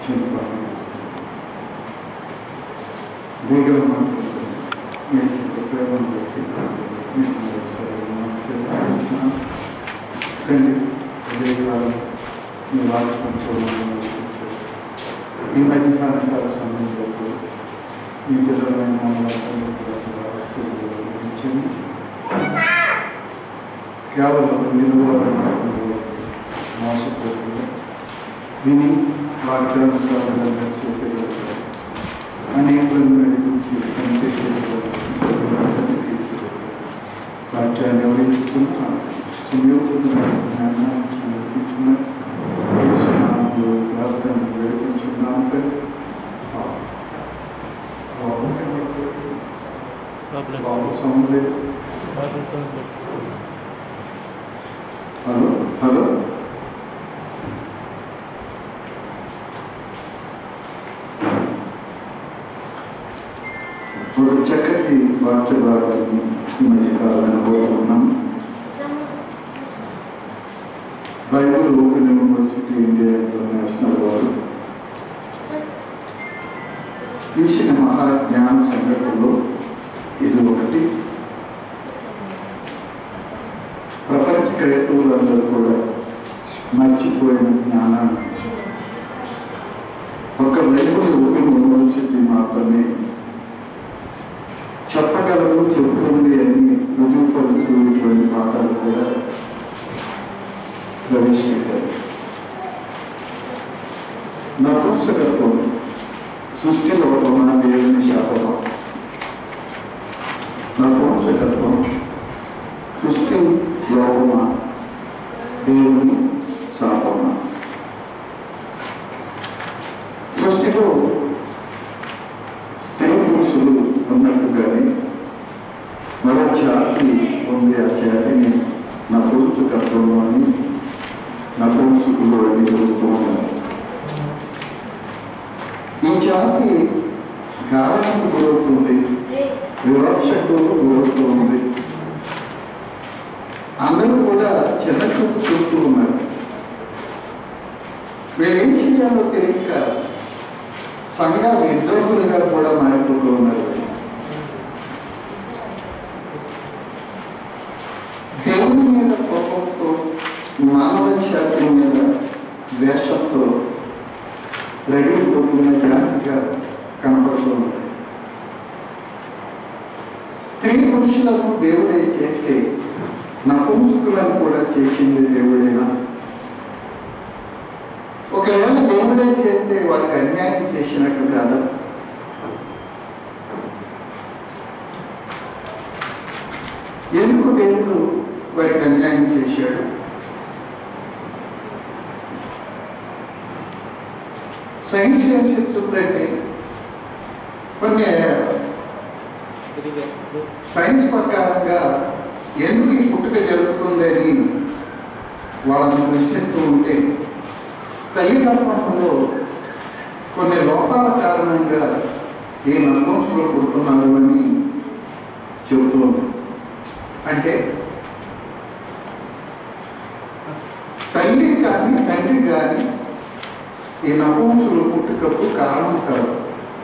చిన్న ప్రార్థన చేసుకుందాం దగ్గర మాట్లాడుతుంది మీరు చుట్టూ ప్రేమను బట్టి మీకు మరొకసారి చెల్లించున్నాను తండ్రి అదే కాలం మీ వాక్యం చూడాలని ఈ మధ్యకాల కాల సమయంలో కూడా మీ పిల్లలైన మమ్మల్ని కూడా చూపించండి కేవలం నిలువకుండా మోసపోకుండా విని వాక్యానుసారంగా చెప్పేటప్పుడు అనేకులను నడిపించి పనిచేసేటప్పుడు వాక్యాన్ని వివరించుకున్న సంయోజన జ్ఞానాన్ని సమర్పించున్న యేసునామములో ప్రార్థన వేడుకుంటున్నాము తండ్రి. ఆమేన్. బాబు బాబు సౌండ్ లేదు. హలో హలో ఒక చక్కటి వాక్య భాగాన్ని ఈ మధ్య కాలంలో పోతున్నాం Bible open university India international వారు తీసిన మహాజ్ఞాన సంఘటనలో ఇది ఒకటి ప్రపంచ క్రైస్తవులందరూ కూడా మర్చిపోయిన జ్ఞానాన్ని ఒక బైబుల్ ఓపెన్ యూనివర్సిటీ మాత్రమే చెప్పగలదు చెబుతుంది అని రుజువు పలుకుతున్నటువంటి పాఠాలు కూడా ప్రవేశపెట్టారు నపుంసకత్వం సృష్టిలో ఉన్న దేవుని శాపం నపుంసకత్వం సృష్టి లోపమా దేవుని శాపమా సృష్టిలో స్త్రీ పురుషులు ఉన్నట్టుగానే మరో జాతి ఉంది ఆ జాతిని నపుంసకత్వంలో అని నపుంసకులు అని చెబుతూ ఉన్నారు ఈ జాతి గాయానికి గురవుతుంది వివక్షకు గురవుతుంది అందరూ కూడా చిన్న చూపు చూస్తూ ఉన్నారు వీళ్ళు ఏం చేయాలో తెలియక సంఘ విద్రోహులుగా కూడా మారిపోతూ ఉన్నారు దేవుని మీద కోపంతో మానవ జాతి మీద ద్వేషంతో రగిలిపోతున్న జాతిగా కనపడుతుంది స్త్రీ పురుషులను దేవుడే చేస్తే నపుంసకులను కూడా చేసింది దేవుడేనా ఒకవేళ దేవుడే చేస్తే వాడికి అన్యాయం చేసినట్టు కాదా ఎందుకు దేవుడు వారికి అన్యాయం చేశాడు సైన్స్ ఏం చెప్తుందంటే కొన్ని సైన్స్ ప్రకారంగా ఎందుకు ఈ పుట్టుక జరుగుతుందని వాళ్ళని ప్రశ్నిస్తూ ఉంటే తల్లి గర్భంలో కొన్ని లోపాల కారణంగా ఈ నపుంసకులు పుడుతున్నారు అని చెబుతుంది అంటే తల్లి కానీ తండ్రి కానీ ఈ నపుంసులు పుట్టుకకు కారణం కాదు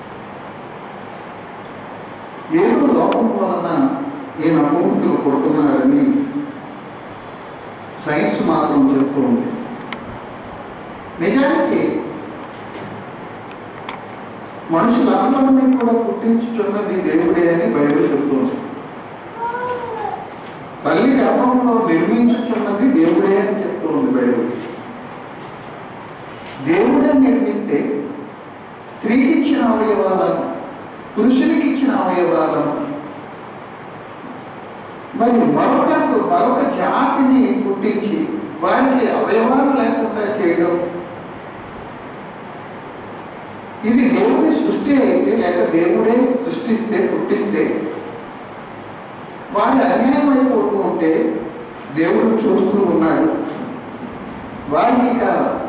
ఏదో లోపం వలన ఈ నపుంసులు పుడుతున్నారని సైన్స్ మాత్రం చెప్తుంది నిజానికి మనుషులందరినీ కూడా పుట్టించుచున్నది దేవుడే అని బైబిల్ చెప్తుంది తల్లి గర్భంలో నిర్మించుచున్నది దేవుడే అని చెప్తుంది బైబిల్ దేవుడే నిర్మిస్తే స్త్రీకి ఇచ్చిన అవయవాలను పురుషునికి ఇచ్చిన అవయవాలను మరి మరొక మరొక జాతిని పుట్టించి వారికి అవయవాలు లేకుండా చేయడం ఇది దేవుని సృష్టి అయితే లేక దేవుడే సృష్టిస్తే పుట్టిస్తే వారి అన్యాయం అయిపోతూ ఉంటే దేవుడు చూస్తూ ఉన్నాడు వారికి ఇక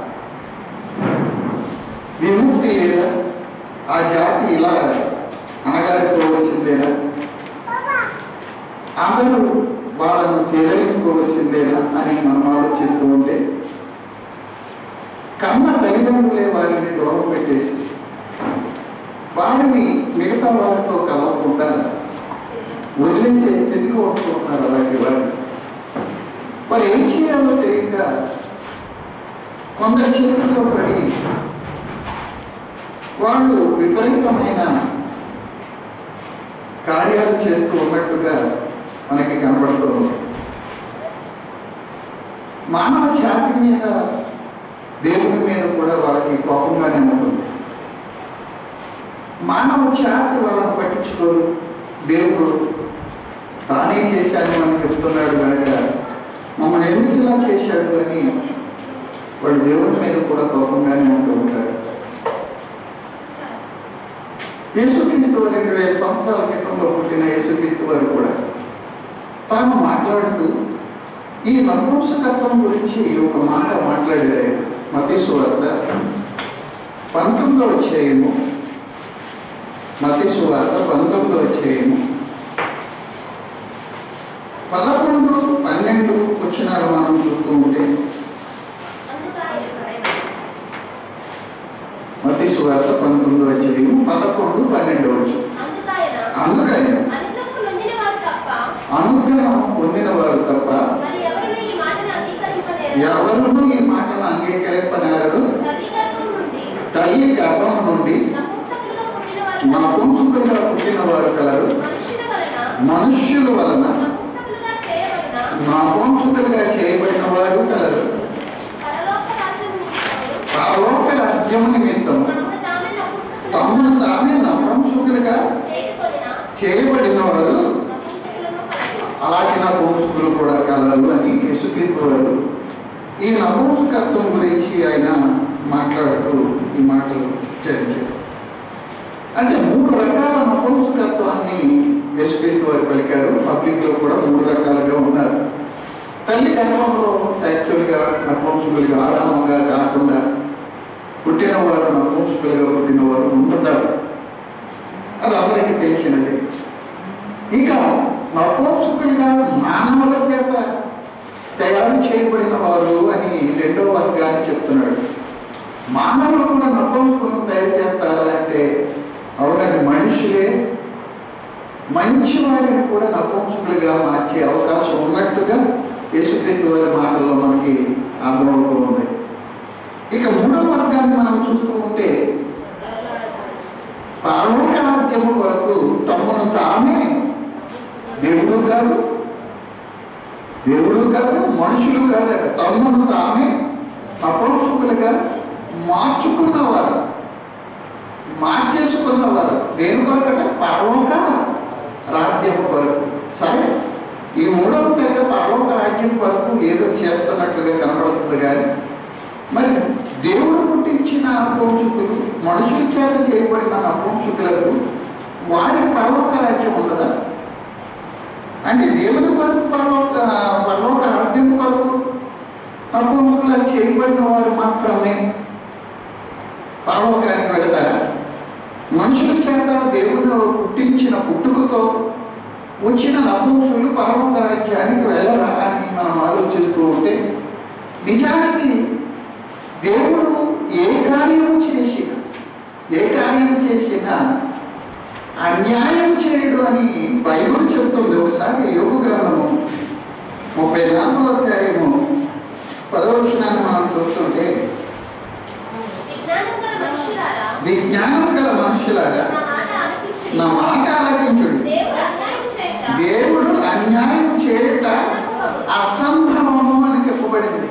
విముక్తి లేదా ఆ జాతి ఇలా అనగారిపోవలసిందేనా అందరూ వాళ్ళను చెల్లించుకోవలసిందేనా అని మనం ఆలోచిస్తూ ఉంటే కన్న తల్లి తల్లిదండ్రులే వారిని దూరం పెట్టేసి వారిని మిగతా వారితో కలవకుండా వదిలేసే స్థితికి వస్తూ ఉన్నారు అలాంటి వారు మరి ఏం చేయాలో తెలియక కొందరి చేతుల్లో పడి వాళ్ళు విపరీతమైన కార్యాలు చేస్తూ ఉన్నట్టుగా మనకి కనబడుతుంది మానవ జాతి మీద దేవుని మీద కూడా వాళ్ళకి కోపంగానే ఉంటుంది మానవ జాతి వాళ్ళని పట్టించుకోరు దేవుడు తానే చేశాను అని చెప్తున్నాడు కనుక మమ్మల్ని ఎందుకు ఇలా చేశాడు అని వాళ్ళు దేవుని మీద కూడా కోపంగానే ఉంటూ ఉంటారు యేసుక్రీస్తు వారు రెండు వేల సంవత్సరాల క్రితంలో పుట్టిన యేసుక్రీస్తు వారు కూడా తాను మాట్లాడుతూ ఈ నపుంసకత్వం గురించి ఒక మాట మాట్లాడారు మతీసు వార్త పంతొమ్మిదో అధ్యాయము మతీసు వార్త పంతొమ్మిదో అధ్యాయము పదకొండు పన్నెండు వచ్చినాలు మనం చూస్తూ ఉంటే మతీసు వార్త పంతొమ్మిదో అధ్యాయము పదకొండు పన్నెండు వచ్చు అందుకని అనుగ్రహం పొందిన వారు తప్ప ఎవరు ఈ మాటను అంగీకరింపనారు తల్లి గర్భం నుండి నపుంసకులుగా పుట్టిన వారు కలరు మనుష్యుల వలన నపుంసకులుగా చేయబడిన వారు కలరు పరలోక రాజ్యం నిమిత్తం తమను తామే నపుంసకులుగా చేయబడిన వారు అలాగే నపుంసకులు కూడా కలరు అని యేసుక్రీస్తు వారు ఈ నపుంసకత్వం గురించి ఆయన మాట్లాడుతూ ఈ మాటలు చర్చించారు అంటే మూడు రకాల నపుంసకత్వాన్ని యేసుక్రీస్తు వారు పలికారు పబ్లిక్లో కూడా మూడు రకాలుగా ఉన్నారు తల్లి గర్భంలో యాక్చువల్గా నపుంసకులుగా ఆడామగా కాకుండా పుట్టిన వారు నపుంసకులుగా పుట్టిన వారు ఉంటున్నారు అది అందరికీ తెలిసినది ఇక నపుంసకులుగా మానవుల చేత తయారు చేయబడిన వారు అని రెండో వర్గాన్ని చెప్తున్నాడు మానవులు కూడా నపుంసకులను తయారు చేస్తారా అంటే అవునండి మనుషులే మంచి వారిని కూడా నపుంసకులుగా మార్చే అవకాశం ఉన్నట్టుగా యేసుక్రీస్తు వారి మాటల్లో మనకి అర్థమవుతూ ఉంది ఇక మూడో వర్గాన్ని మనం చూస్తూ ఉంటే పరలోక రాజ్యము కొరకు తమను తామే దేవుడు కాదు దేవుడు కాదు మనుషులు కాదు తమను తామే అపౌషకులుగా మార్చుకున్నవారు మార్చేసుకున్నవారు దేని కొరకట పరలోక రాజ్యం కొరకు సరే ఈ మూడవ తెగ పరలోక రాజ్యం కొరకు ఏదో చేస్తున్నట్లుగా కనబడుతుంది కానీ మరి దేవుడు పుట్టించిన నపుంసకులు మనుషుల చేత చేయబడిన నపుంసకులకు వారికి పరలోక రాజ్యం ఉండదా అంటే దేవుని కొరకు పరలోక పరలోక రాజ్యం కొరకు నపుంసకులు చేయబడిన వారు మాత్రమే పరలోకానికి వెళతారా మనుషుల చేత దేవుడు పుట్టించిన పుట్టుకతో వచ్చిన నపుంసులు పరలోక రాజ్యానికి వెళ్ళరా అని మనం ఆలోచిస్తూ ఉంటే నిజానికి దేవుడు ఏ కార్యం చేసిన ఏ కార్యం చేసినా అన్యాయం చేయడు అని బైబిల్ చెప్తుంది ఒకసారి యోగ గ్రంథము ముప్పై నాలుగో అధ్యాయము పదవచనాన్ని మనం చూస్తుంటే విజ్ఞానం గల మనుషులాగా నా మాట ఆలకించుడు దేవుడు అన్యాయం చేయుట అసంభవము అని చెప్పబడింది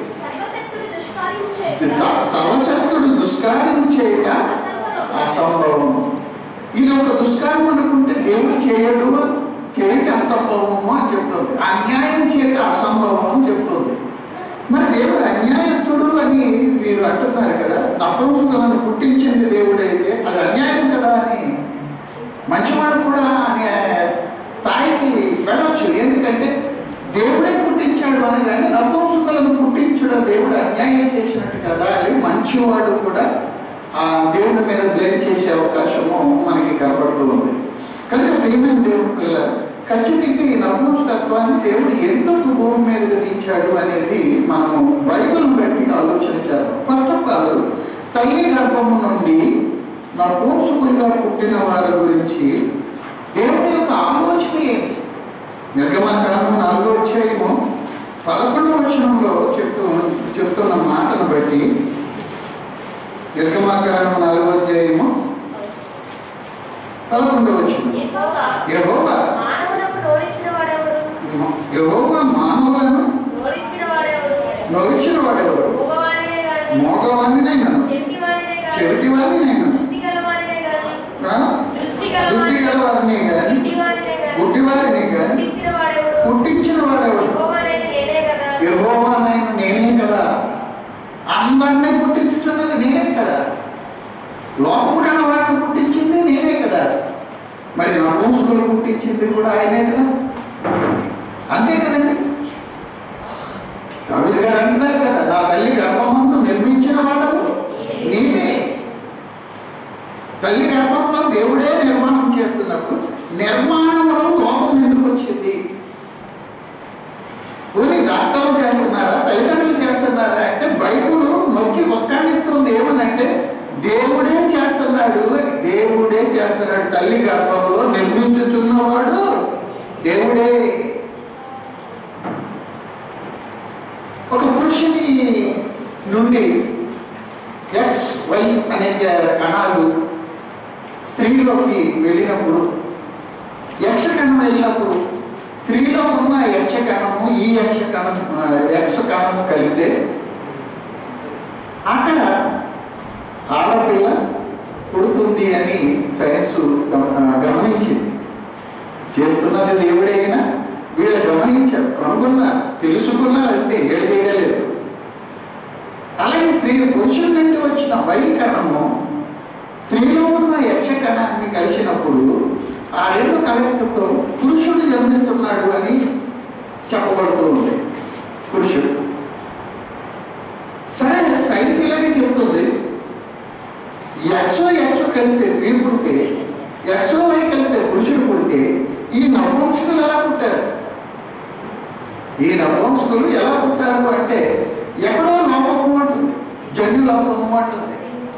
సర్వశక్తుడు దుష్కార్యం చేయుట అసంభవము ఇది ఒక దుష్కార్యం అనుకుంటే దేవుడు చేయడు చేయట అసంభవము అని చెప్తుంది అన్యాయం చేయట అసంభవం అని చెప్తుంది మరి దేవుడు అన్యాయస్తుడు అని మీరు అంటున్నారు కదా నపుంసకులను పుట్టించింది దేవుడైతే అది అన్యాయం కదా అని మంచివాడు కూడా అనే స్థాయికి వెళ్ళొచ్చు ఎందుకంటే దేవుడే పుట్టించాడు అని కానీ నపుంసకులను పుట్టించడం దేవుడు అన్యాయం చేసినట్టు కదా అని మంచివాడు కూడా ఆ దేవుడి మీద బ్లేమ్ చేసే అవకాశము మనకి కనబడుతూ ఉంది కనుక ప్రియమైన దేవుడి పిల్ల ఖచ్చితంగా ఈ నపుంసకత్వాన్ని దేవుడు ఎందుకు భూమి మీద విధించాడు అనేది మనం బైబిల్ బట్టి ఆలోచన చేద్దాం ఫస్ట్ ఆఫ్ ఆల్ తల్లి గర్భము నుండి నపూంసకులుగా పుట్టిన వారి గురించి దేవుని యొక్క ఆలోచన ఏంటి నిర్గమకాలం నాలుగో అధ్యాయము పదకొండవ వచనంలో చెప్తూ చెప్తున్న మాటను బట్టి నిర్గమకాలం నాలుగో అధ్యాయము పదకొండవ వచనం యెహోవా యెహోవా మానవులకు నోరించిన వాడెవడు యెహోవా మానవులను నోరించిన వాడెవడు నొరిచిన వాడెవరు మగవాడినే గాని మోగవాణినైనా చెవిటివాడినే గాని చెవిటివాణినైనా దృష్టి గలవాడినే గాని ఆ? దృష్టి దృష్టి గలవారిని గాని గుడ్డివాడినే గాని గుడ్డివారిని గాని పుట్టించిన వాడెవడు పుట్టించిన వాడెవడు యెహోవానైన నేనే కదా యెహోవానైన నేనే కదా అందరినీ పుట్టించుతున్నది నేనే కదా లోకము గల వాటిని పుట్టించింది నేనే కదా మరి నా వంశులు పుట్టించింది కూడా ఆయనే కదా అంతే కదండి కవిత గారు అంటున్నారు కదా నా తల్లి గర్భమందు నిర్మించిన వాడము నేనే తల్లి గర్భంలో దేవుడే నిర్మాణం చేస్తున్నప్పుడు నిర్మాణంలో లోపం ఎందుకు వచ్చింది పోనీ డాక్టర్లు చేస్తున్నారా తల్లిదండ్రులు చేస్తున్నారా అంటే బైబుల్ నొక్కి ఒక్కడిస్తుంది ఏమనంటే దేవుడే చేస్తున్నాడు అని దేవుడే చేస్తున్నాడు తల్లి గర్భంలో నిర్మించుచున్నవాడు దేవుడే ఒక పురుషుని నుండి ఎక్స్ వై అనే కణాలు స్త్రీలోకి వెళ్ళినప్పుడు యక్షకణం వెళ్ళినప్పుడు స్త్రీలో ఉన్న యక్షకణము ఈ యక్షకణం యక్షకణము కలిపితే అక్కడ ఆడపిల్ల పుడుతుంది అని సైన్స్ గమ- గమనించింది చేస్తున్నది దేవుడే అయినా వీళ్ళు గమనించారు కనుగొన్నారు తెలుసుకున్నారు అంతే ఏడు చేయలేదు అలాగే స్త్రీ పురుషుల నుండి వచ్చిన వైకరణము స్త్రీలో ఉన్న యక్షకణాన్ని కలిసినప్పుడు ఆ రెండు కలయికతో పురుషుడు జన్మిస్తున్నాడు అని చెప్పబడుతూ ఉంది పురుషుడు సరే సైన్స్ ఇలాగే చెప్తుంది ఎక్సో ఎక్సో కలిపితే స్త్రీ పుడితే ఎక్సో వై కలిపితే పురుషుడు పుడితే ఈ నపుంసకులు ఎలా పుట్టారు ఈ నపుంసకులు ఎలా పుట్టారు అంటే ఎక్కడో లోపం ఉంటుంది జన్యు లోపం ఉంటుంది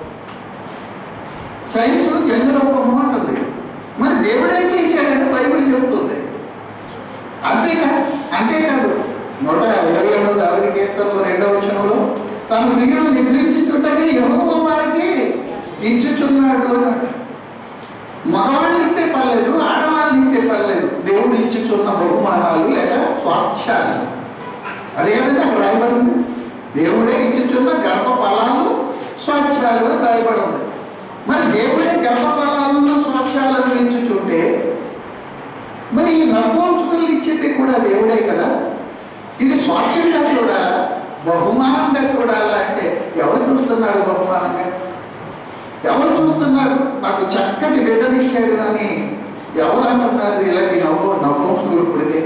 సైన్స్ జన్యు లోపం ఉంటుంది మరి దేవుడే చేశాడని బైబిల్ చెబుతుంది అంతేకాదు అంతేకాదు నూట ఇరవై ఏడవ దావిది కీర్తనలో రెండవ వచనంలో తన ప్రియులు నిద్రించుచుండగా యెహోవా వారికి ఇచ్చుచున్నాడు అన్నాడు మగవాళ్ళు ఇస్తే పర్లేదు ఆడవాళ్ళు ఇస్తే పర్లేదు దేవుడు ఇచ్చుచున్న బహుమానాలు లేక స్వాచ్ఛాలు అదేవిధంగా అక్కడ రాయబడి ఉంది దేవుడే ఇచ్చుచున్న గర్భ ఫలాలు స్వాచ్ఛాలుగా రాయబడి ఉంది మరి దేవుడే గర్భ ఫలాలను స్వాచ్ఛాలను ఇచ్చుచుంటే మరి ఈ నపుంసకులు ఇచ్చేది కూడా దేవుడే కదా ఇది స్వాచ్ఛంగా చూడాలా బహుమానంగా చూడాలా అంటే ఎవరు చూస్తున్నారు బహుమానంగా ఎవరు చూస్తున్నారు నాకు చక్కటి బిడ్డనిచ్చాడు అని ఎవరు అంటున్నారు ఇలాంటి నవ్వు నపుంసకులు పుడితే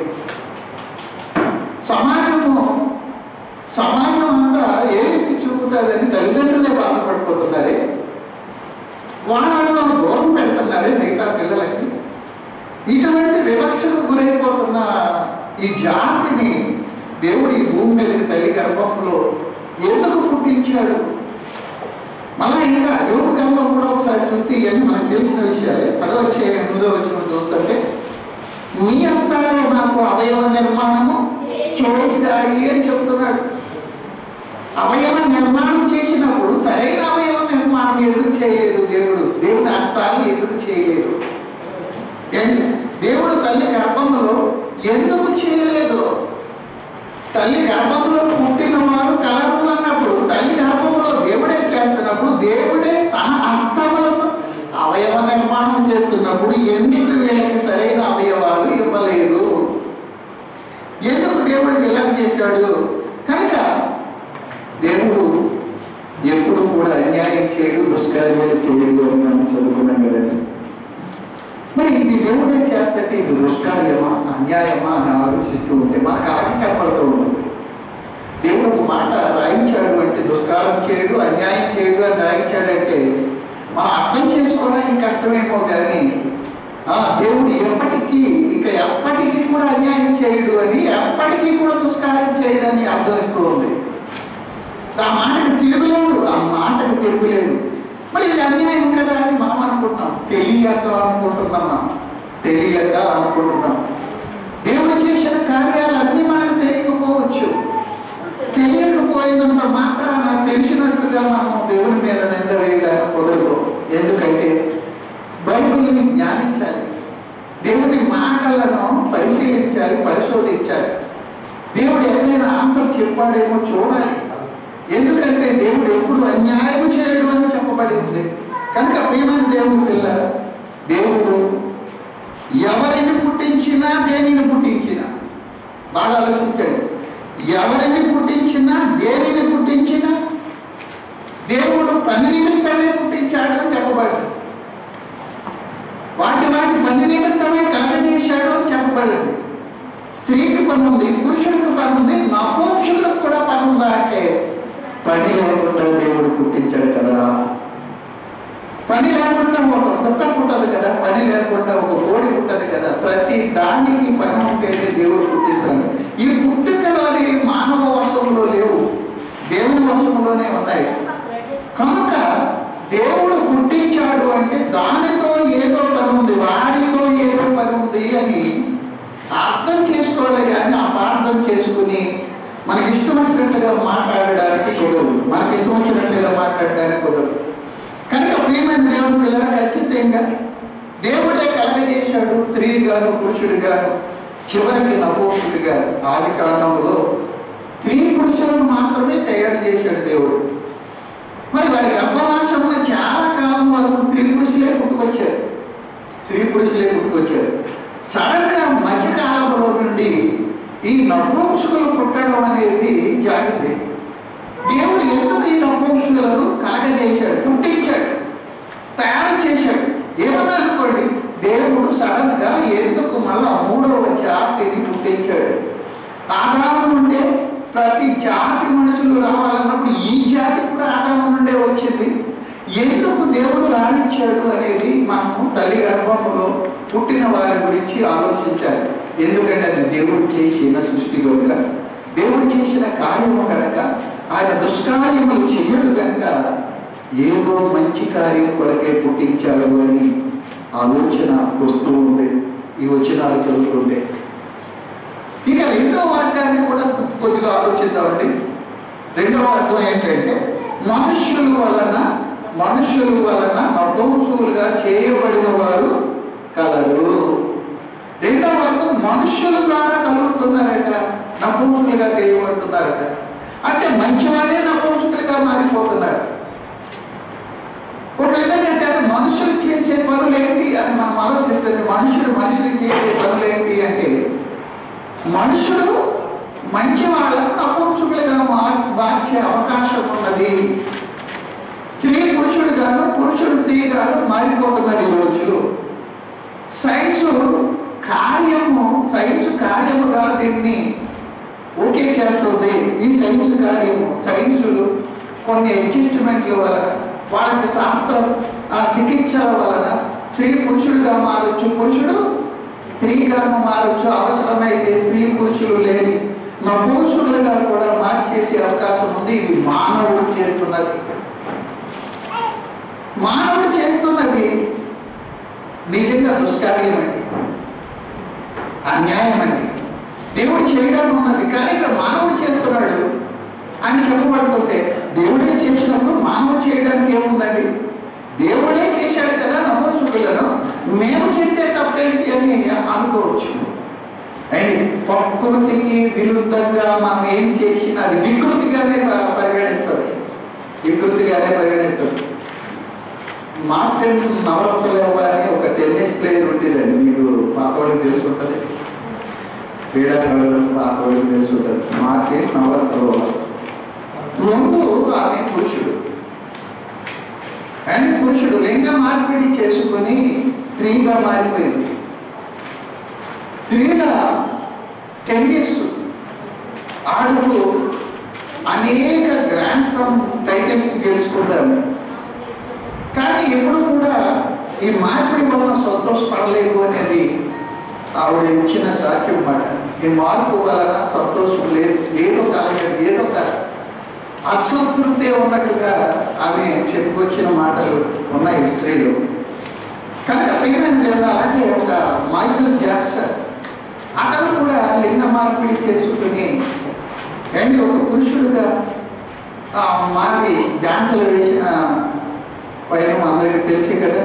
సమాజము సమాజం అంతా ఏ వ్యక్తి చూపుతుందని తల్లిదండ్రులే బాధపడిపోతున్నారే వాళ్ళను దూరం పెడుతున్నారే మిగతా పిల్లలకి ఇటువంటి వివక్షకు గురైపోతున్న ఈ జాతిని దేవుడు ఈ భూమి మీదకి తల్లి గర్భంలో ఎందుకు పుట్టించాడు మళ్ళా ఇంకా యోగ గర్భం కూడా ఒకసారి చూస్తే ఇవన్నీ మనకు తెలిసిన విషయాలే పదో వచ్చే ఎనిమిదో వచ్చిన చూస్తుంటే మీ అంతాలే నాకు అవయవ నిర్మాణము చేశాయి అని చెప్తున్నాడు అవయవ నిర్మాణం చేసినప్పుడు సరైన అవయవ నిర్మాణం ఎందుకు చేయలేదు దేవుడు దేవుని అర్థాలు ఎందుకు చేయలేదు ఏంటి? దేవుడు తల్లి గర్భంలో ఎందుకు చేయలేదు తల్లి గర్భంలో పుట్టిన వారు కలరు అన్నప్పుడు తల్లి గర్భంలో దేవుడే చేస్తున్నప్పుడు దేవుడే తన అర్థములకు అవయవ నిర్మాణం చేస్తున్నప్పుడు ఎందుకు వీళ్ళకి సరైన అవయవాలు ఇవ్వలేదు ఎందుకు దేవుడు ఇలా చేశాడు కనుక దేవుడు ఎప్పుడు కూడా అన్యాయం చేయడు దుష్కార్యాలు చేయడు అని మనం చదువుకున్నాం కదండి మరి ఇది దేవుడే చేస్తే ఇది దుష్కార్యమా అన్యాయమా అని ఆలోచిస్తూ ఉంటే మనకు అలాగే కనపడుతూ ఉంటుంది దేవుడు ఒక మాట రాయించాడు అంటే దుష్కారం చేయడు అన్యాయం చేయడు అని రాయించాడంటే మనం అర్థం చేసుకోవడానికి కష్టమేమో కానీ ఆ, దేవుడు ఎప్పటికీ ఇక ఎప్పటికీ కూడా అన్యాయం చేయడు అని ఎప్పటికీ కూడా దుష్కారం చేయడని అర్థం ఇస్తూ ఉంది ఆ మాటకి తిరుగులేదు ఆ మాటకు తిరుగులేదు మరి ఇది అన్యాయం కదా అని మనం అనుకుంటున్నాం తెలియక అనుకుంటున్నాం మనం తెలియక అనుకుంటున్నాం దేవుడు చేసిన కార్యాలు అన్నీ మనకు తెలియకపోవచ్చు తెలియకపోయినంత మాత్రాన తెలిసినట్లుగా మనం దేవుని మీద నింద వేయడానికి కుదరదు ఎందుకంటే బైబిల్ని జ్ఞానించాలి దేవుని మాటలను పరిశీలించాలి పరిశోధించాలి దేవుడు ఎప్పుడైనా ఆన్సర్ చెప్పాడేమో చూడాలి ఎందుకంటే దేవుడు ఎప్పుడు అన్యాయం చేయడు అని చెప్పబడింది కనుక ప్రియమైన దేవుడు పిల్లల దేవుడు ఎవరిని పుట్టించినా దేనిని పుట్టించినా బాగా ఆలోచించండి ఎవరిని పుట్టించినా దేనిని పుట్టించినా దేవుడు పని నిమిత్తమే పుట్టించాడు అని చెప్పబడింది వాటి వాటి పని నిమిత్తమే కలగజేశాడు అని చెప్పబడింది స్త్రీకి పని ఉంది పురుషుడికి పని ఉంది నపుంసకులకు కూడా పని ఉందా అంటే పని లేకుండా దేవుడు పుట్టించాడు కదా పని లేకుండా ఒక కుక్క పుట్టదు కదా పని లేకుండా ఒక కోడి పుట్టదు కదా ప్రతి దానికి పని ఉంటేనే దేవుడు పుట్టిస్తాడు ఈ పుట్టుకలోని మానవ వశంలో లేవు దేవుని వశంలోనే ఉన్నాయి కనుక దేవుడు పుట్టించాడు అంటే దానితో ఏదో పని ఉంది వాడితో ఏదో పని ఉంది అని అర్థం చేసుకోవాలి కానీ అపార్థం చేసుకుని మనకి ఇష్టం వచ్చినట్లుగా మాట్లాడడానికి కుదరదు మనకి ఇష్టం వచ్చినట్లుగా మాట్లాడడానికి కుదరదు కనుక ప్రియమైన దేవుని పిల్లలు ఖచ్చితంగా దేవుడే కలగజేశాడు స్త్రీ గాను పురుషుడు గాను చివరికి నపోషుడు గాను ఆది కాలంలో స్త్రీ పురుషులను మాత్రమే తయారు చేశాడు దేవుడు మరి వారి గర్భవాసంలో చాలా కాలం వరకు స్త్రీ పురుషులే పుట్టుకొచ్చారు స్త్రీ పురుషులే పుట్టుకొచ్చారు సడన్ గా మధ్యకాలంలో నుండి ఈ నపుంసకులు పుట్టడం అనేది జాగింది దేవుడు ఎందుకు ఈ నపుంసకులను కలగజేశాడు పుట్టించాడు తయారు చేశాడు ఏమన్నా అనుకోండి దేవుడు సడన్ గా ఎందుకు మళ్ళా మూడవ జాతిని పుట్టించాడు ఆదాము నుండే ప్రతి జాతి మనుషులు రావాలన్నప్పుడు ఈ జాతి కూడా ఆదాము నుండే వచ్చింది ఎందుకు దేవుడు రాణించాడు అనేది మనము తల్లి గర్భంలో పుట్టిన వారి గురించి ఆలోచించాలి ఎందుకంటే అది దేవుడు చేసిన సృష్టి కనుక దేవుడు చేసిన కార్యము కనుక ఆయన దుష్కార్యములు చెయ్యడు కనుక ఏదో మంచి కార్యం కొరకే పుట్టించాడు అని ఆలోచన వస్తూ ఉండే ఈ వచనాలు చదువుతుండే ఇక రెండో వర్గాన్ని కూడా కొద్దిగా ఆలోచిద్దామండి రెండో వర్గం ఏంటంటే మనుష్యుల వలన మనుష్యుల వలన నపుంసులుగా చేయబడిన వారు కలరు రెండో వర్గం మనుష్యుల ద్వారా కలుగుతున్నారట నపుంసులుగా చేయబడుతున్నారట అంటే మంచివాడే నపుంసులుగా మారిపోతున్నారు ఒక విధంగా సరే మనుషులు చేసే పనులు ఏంటి అని మనం ఆలోచిస్తే మనుషులు మనుషులు చేసే పనులు ఏంటి అంటే మనుషుడు మంచి వాళ్ళను నపుంసకులుగా మార్ మార్చే అవకాశం ఉన్నది స్త్రీ పురుషుడు గాను పురుషుడు స్త్రీ గాను మారిపోతున్నారు ఈ రోజులు సైన్సు కార్యము సైన్స్ కార్యముగా దీన్ని ఓకే చేస్తుంది ఈ సైన్స్ కార్యము సైన్సులు కొన్ని అడ్జస్ట్మెంట్ల వలన వాళ్ళకి శాస్త్రం ఆ చికిత్సల వలన స్త్రీ పురుషుడుగా మారచ్చు పురుషుడు స్త్రీగాను మారచ్చు అవసరమైతే స్త్రీ పురుషులు లేని మా పురుషులుగా కూడా మార్చేసే అవకాశం ఉంది ఇది మానవుడు చేస్తున్నది మానవుడు చేస్తున్నది నిజంగా దుష్కార్యం అండి అన్యాయం అండి దేవుడు చేయడం ఉన్నది కానీ ఇక్కడ మానవుడు చేస్తున్నాడు అని చెప్పబడుతుంటే దేవుడే చేసినప్పుడు మానవుడు చేయడానికి ఏముందండి దేవుడే చేశాడు కదా నమోసుకులను మేము చేస్తే తప్పేంటి అని అనుకోవచ్చు అండ్ ప్రకృతికి విరుద్ధంగా మనం ఏం చేసినా అది వికృతిగానే ప- పరిగణిస్తుంది వికృతిగానే పరిగణిస్తుంది మార్టిన్ నవరత్నలేవ అని ఒక టెన్నిస్ ప్లేయర్ ఉండేదండి మీకు పాత వాళ్ళకి తెలిసి ఉంటుంది క్రీడాకారులకు పాత వాళ్ళకి తెలిసి ఉంటుంది మార్టిన్ నవరత్నలేవ ముందు ఆమె పురుషుడు అండ్ పురుషుడు లింగ మార్పిడి చేసుకొని స్త్రీగా మారిపోయింది స్త్రీల టెన్నిస్ ఆడుతూ అనేక గ్రాండ్ స్లామ్ టైటిల్స్ గెలుచుకుంటారు కానీ ఎప్పుడు కూడా ఈ మార్పిడి వలన సంతోషపడలేదు అనేది ఆవిడ ఇచ్చిన సాక్ష్యం మాట ఈ మార్పు వలన సంతోషం లేదు ఏదో కాలేదు ఏదో కాదు అసంతృప్తి ఉన్నట్టుగా ఆమె చెప్పుకొచ్చిన మాటలు ఉన్నాయి స్త్రీలు కనుక ప్రియమైన దేవుడు అలాగే ఒక మైకిల్ జాక్సన్ అతను కూడా లింగ మార్పిడి చేసుకుని ఏంటి ఒక పురుషుడుగా ఆ, మారి డాన్సులు వేసిన పైన అందరికీ తెలిసే కదా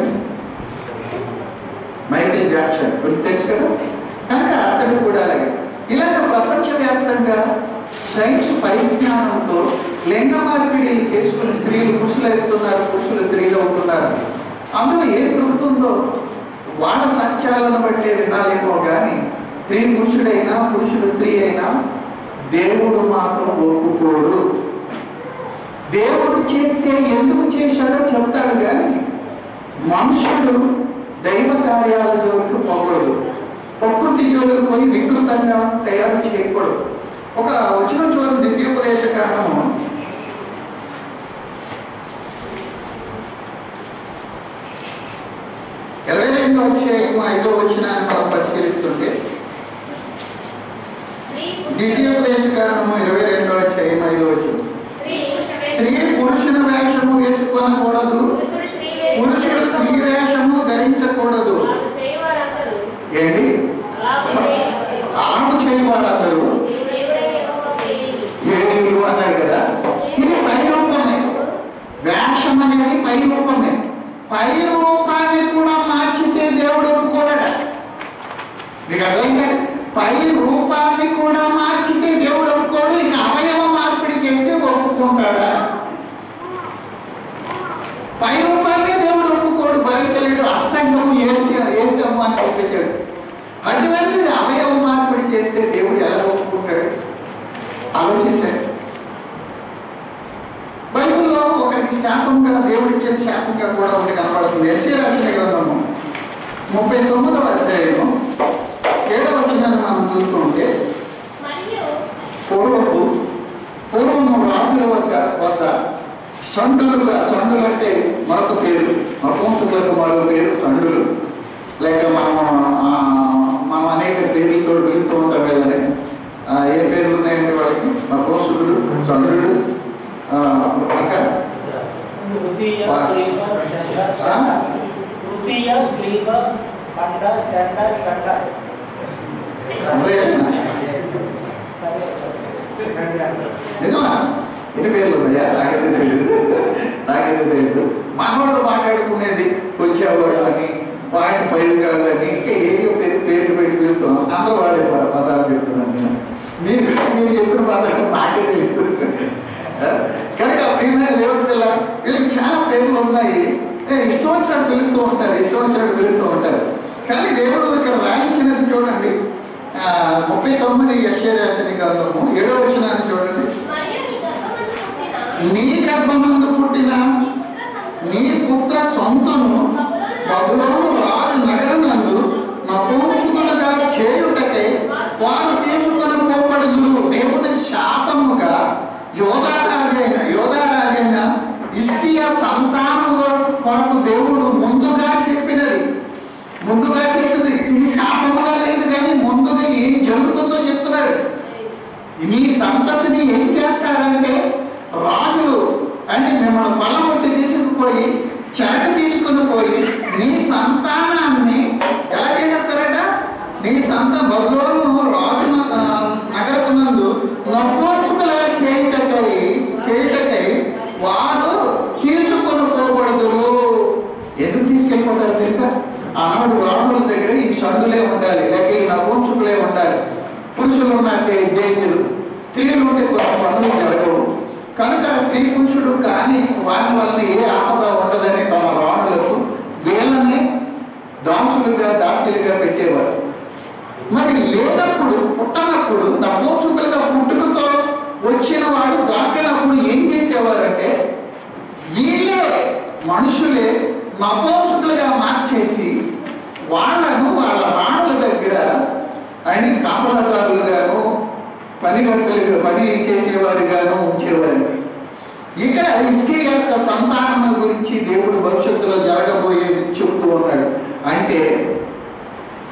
మైకిల్ జాక్సన్ మీకు తెలుసు కదా కనుక అతడు కూడా అలాగే ఇలాగ ప్రపంచవ్యాప్తంగా సైన్స్ పరిజ్ఞానంతో లింగ మార్పిడిలు చేసుకుని స్త్రీలు పురుషులు అవుతున్నారు పురుషులు స్త్రీలు అవుతున్నారు అందులో ఏ తృప్తి ఉందో వాళ్ళ సంఖ్యలను బట్టే వినాలేమో కానీ స్త్రీ పురుషుడైనా పురుషుడు స్త్రీ అయినా దేవుడు మాత్రం ఒప్పుకోడు దేవుడు చేస్తే ఎందుకు చేశాడో చెప్తాడు కానీ మనుషుడు దైవ కార్యాల జోలికి పోకూడదు ప్రకృతి జోలికి పోయి వికృతంగా తయారు చేయకూడదు ఒక వచ్చిన చోటు ద్వితీయోపదేశ కారణము ఇరవై రెండు వచ్చే ఐదో వచ్చిన మనం పరిశీలిస్తుంటే స్త్రీ ద్వితీయోపదేశ కారణము ఇరవై రెండో అధ్యాయం ఐదో వచ్చిన స్త్రీ స్త్రీ పురుషుని వేషము వేసుకోనకూడదు పురుషుడు స్త్రీ పురుషుడు స్త్రీ వేషము ధరించకూడదు వాళ్ళు చేయవారందరూ ఏంటి అలాగే చేయవలెను. అలాగు చేయవారందరూ దేవుడే యెహోవా తెలియదు. ఏలు అన్నాడు కదా ఇది పై రూపమే వేషం అనేది పై రూపమే పై రూపాన్ని కూడా మార్చితే దేవుడు ఒప్పుకోడట నీకు అర్థమైందా పై రూపాన్ని కూడా మార్చితే దేవుడు ఒప్పుకోడు ఇక అవయవ మార్పిడి చేస్తే ఒప్పుకుంటాడా పై రూపాన్ని దేవుడు ఒప్పుకోడు భరించలేడు అసంగము ఏసి ఏసము అని చెప్పేశాడు అటువంటిది అవయవ మార్పిడి చేస్తే దేవుడు ఎలా ఒప్పుకుంటాడు ఆలోచించండి బైబిల్లో ఒకరికి శాపంగా దేవుడు ఇచ్చిన శాపంగా కూడా ఒకటి కనబడుతుంది ఎస్సీ రాసిన గ్రంథము ముప్పై తొమ్మిదవ అధ్యాయం ఏడవ వచ్చినాన్ని మనం చూస్తుంటే మరియు పూర్వపు పూర్వము రాజుల వద్ద వద్ద సండులుగా సండులు అంటే మరొక పేరు నపుంసకులకు మరొక పేరు సండులు లేక మనం ఆ, మనం అనేక పేర్లతో పిలుస్తూ ఉంటాం వీళ్ళని ఆ, ఏ పేర్లు ఉన్నాయండి వాళ్ళకి నపుంసకుడు సండుడు ఆ, ఇంకా తృతీయ వా- క్లీబ షండ ఆ? తృతీయ క్లీబ పండ సెండ షండ అంతేనా? నిజమా ఎన్ని పేర్లు ఉన్నాయా నాకైతే తెలియదు నాకైతే తెలియదు మనవాళ్ళు మాట్లాడుకునేది వచ్చేవాళ్ళు అని వాడిని పైరుగాళ్ళు అని ఇంకా ఏయో పేరు పేర్లు పెట్టి పిలుస్తున్నాం అందరూ వాడే ప- పదాలు చెప్తున్నాను నేను మీరు మీరు చెప్పిన పదాలు నాకే తెలియదు ఆ? కనుక ప్రియమైన దేవుడి పిల్ల వీళ్ళకి చాలా పేర్లు ఉన్నాయి ఏ, ఇష్టం వచ్చినట్టు పిలుస్తూ ఉంటారు ఇష్టం వచ్చినట్టు పిలుస్తూ ఉంటారు కానీ దేవుడు ఇక్కడ రాయించినది చూడండి ఆ, ముప్పై తొమ్మిది యశ్య రాసిన గ్రంథము ఏడవ వచనాన్ని చూడండి మరియు నీ గర్భమందు పుట్టిన నీ గర్భమందు పుట్టిన నీ పుత్ర నీ పుత్ర సంతతి సొంతను బబులోను రాజు నగరనందు నపుంసకులుగా చేయుటకై వారు తీసుకొని పోబడుదురు దేవుని శాపముగా యోధారాజైన యోధారాజైన ఇస్కియా సంతానముల కొరకు దేవుడు ముందుగా చెప్పినది ముందుగా చెప్పింది ఇది శాపముగా లేదు కానీ ముందుగా ఏం జరుగుతుందో చెప్తున్నాడు మీ సంతతిని ఏం చేస్తారంటే రాజులు అంటే మిమ్మల్ని కొల్లగొట్టి తీసుకుపోయి చెరక తీసుకుని పోయి నీ సంతానాన్ని ఎలా చేసేస్తారట నీ సంత బబులోను రాజు న- ఆ, నగరకునందు నపోసుకుల చేయుటకై చేయుటకై వారు తీసుకొని పోకూడదురు ఎందుకు తీసుకెళ్ళిపోతారు తెలుసా ఆనాడు రాజుల దగ్గర ఈ సందులే ఉండాలి లేక ఈ నపుంసకులే ఉండాలి పురుషులు ఉన్నట్టే ఇద్దరు స్త్రీలు ఉంటే కొన్ని పనులు జరగవు కనుక స్త్రీ పురుషుడు కానీ వారి వలన ఏ ఆపద ఉండదని తమ రాణులకు వీళ్ళని దాసులుగా దాసులుగా పెట్టేవారు మరి లేనప్పుడు పుట్టనప్పుడు నపోసుకులుగా పుట్టుకతో వచ్చిన వాడు దొరకనప్పుడు ఏం చేసేవారంటే వీళ్ళే మనుషులే నపోసుకులుగా మార్చేసి వాళ్ళను వాళ్ళ రాణుల దగ్గర అని కాపలాదారులుగాను పనిగట్టులుగా పని చేసేవారుగాను ఉంచేవారండి ఇక్కడ ఇస్కే యొక్క సంతానం గురించి దేవుడు భవిష్యత్తులో జరగబోయేది చెబుతూ ఉన్నాడు అంటే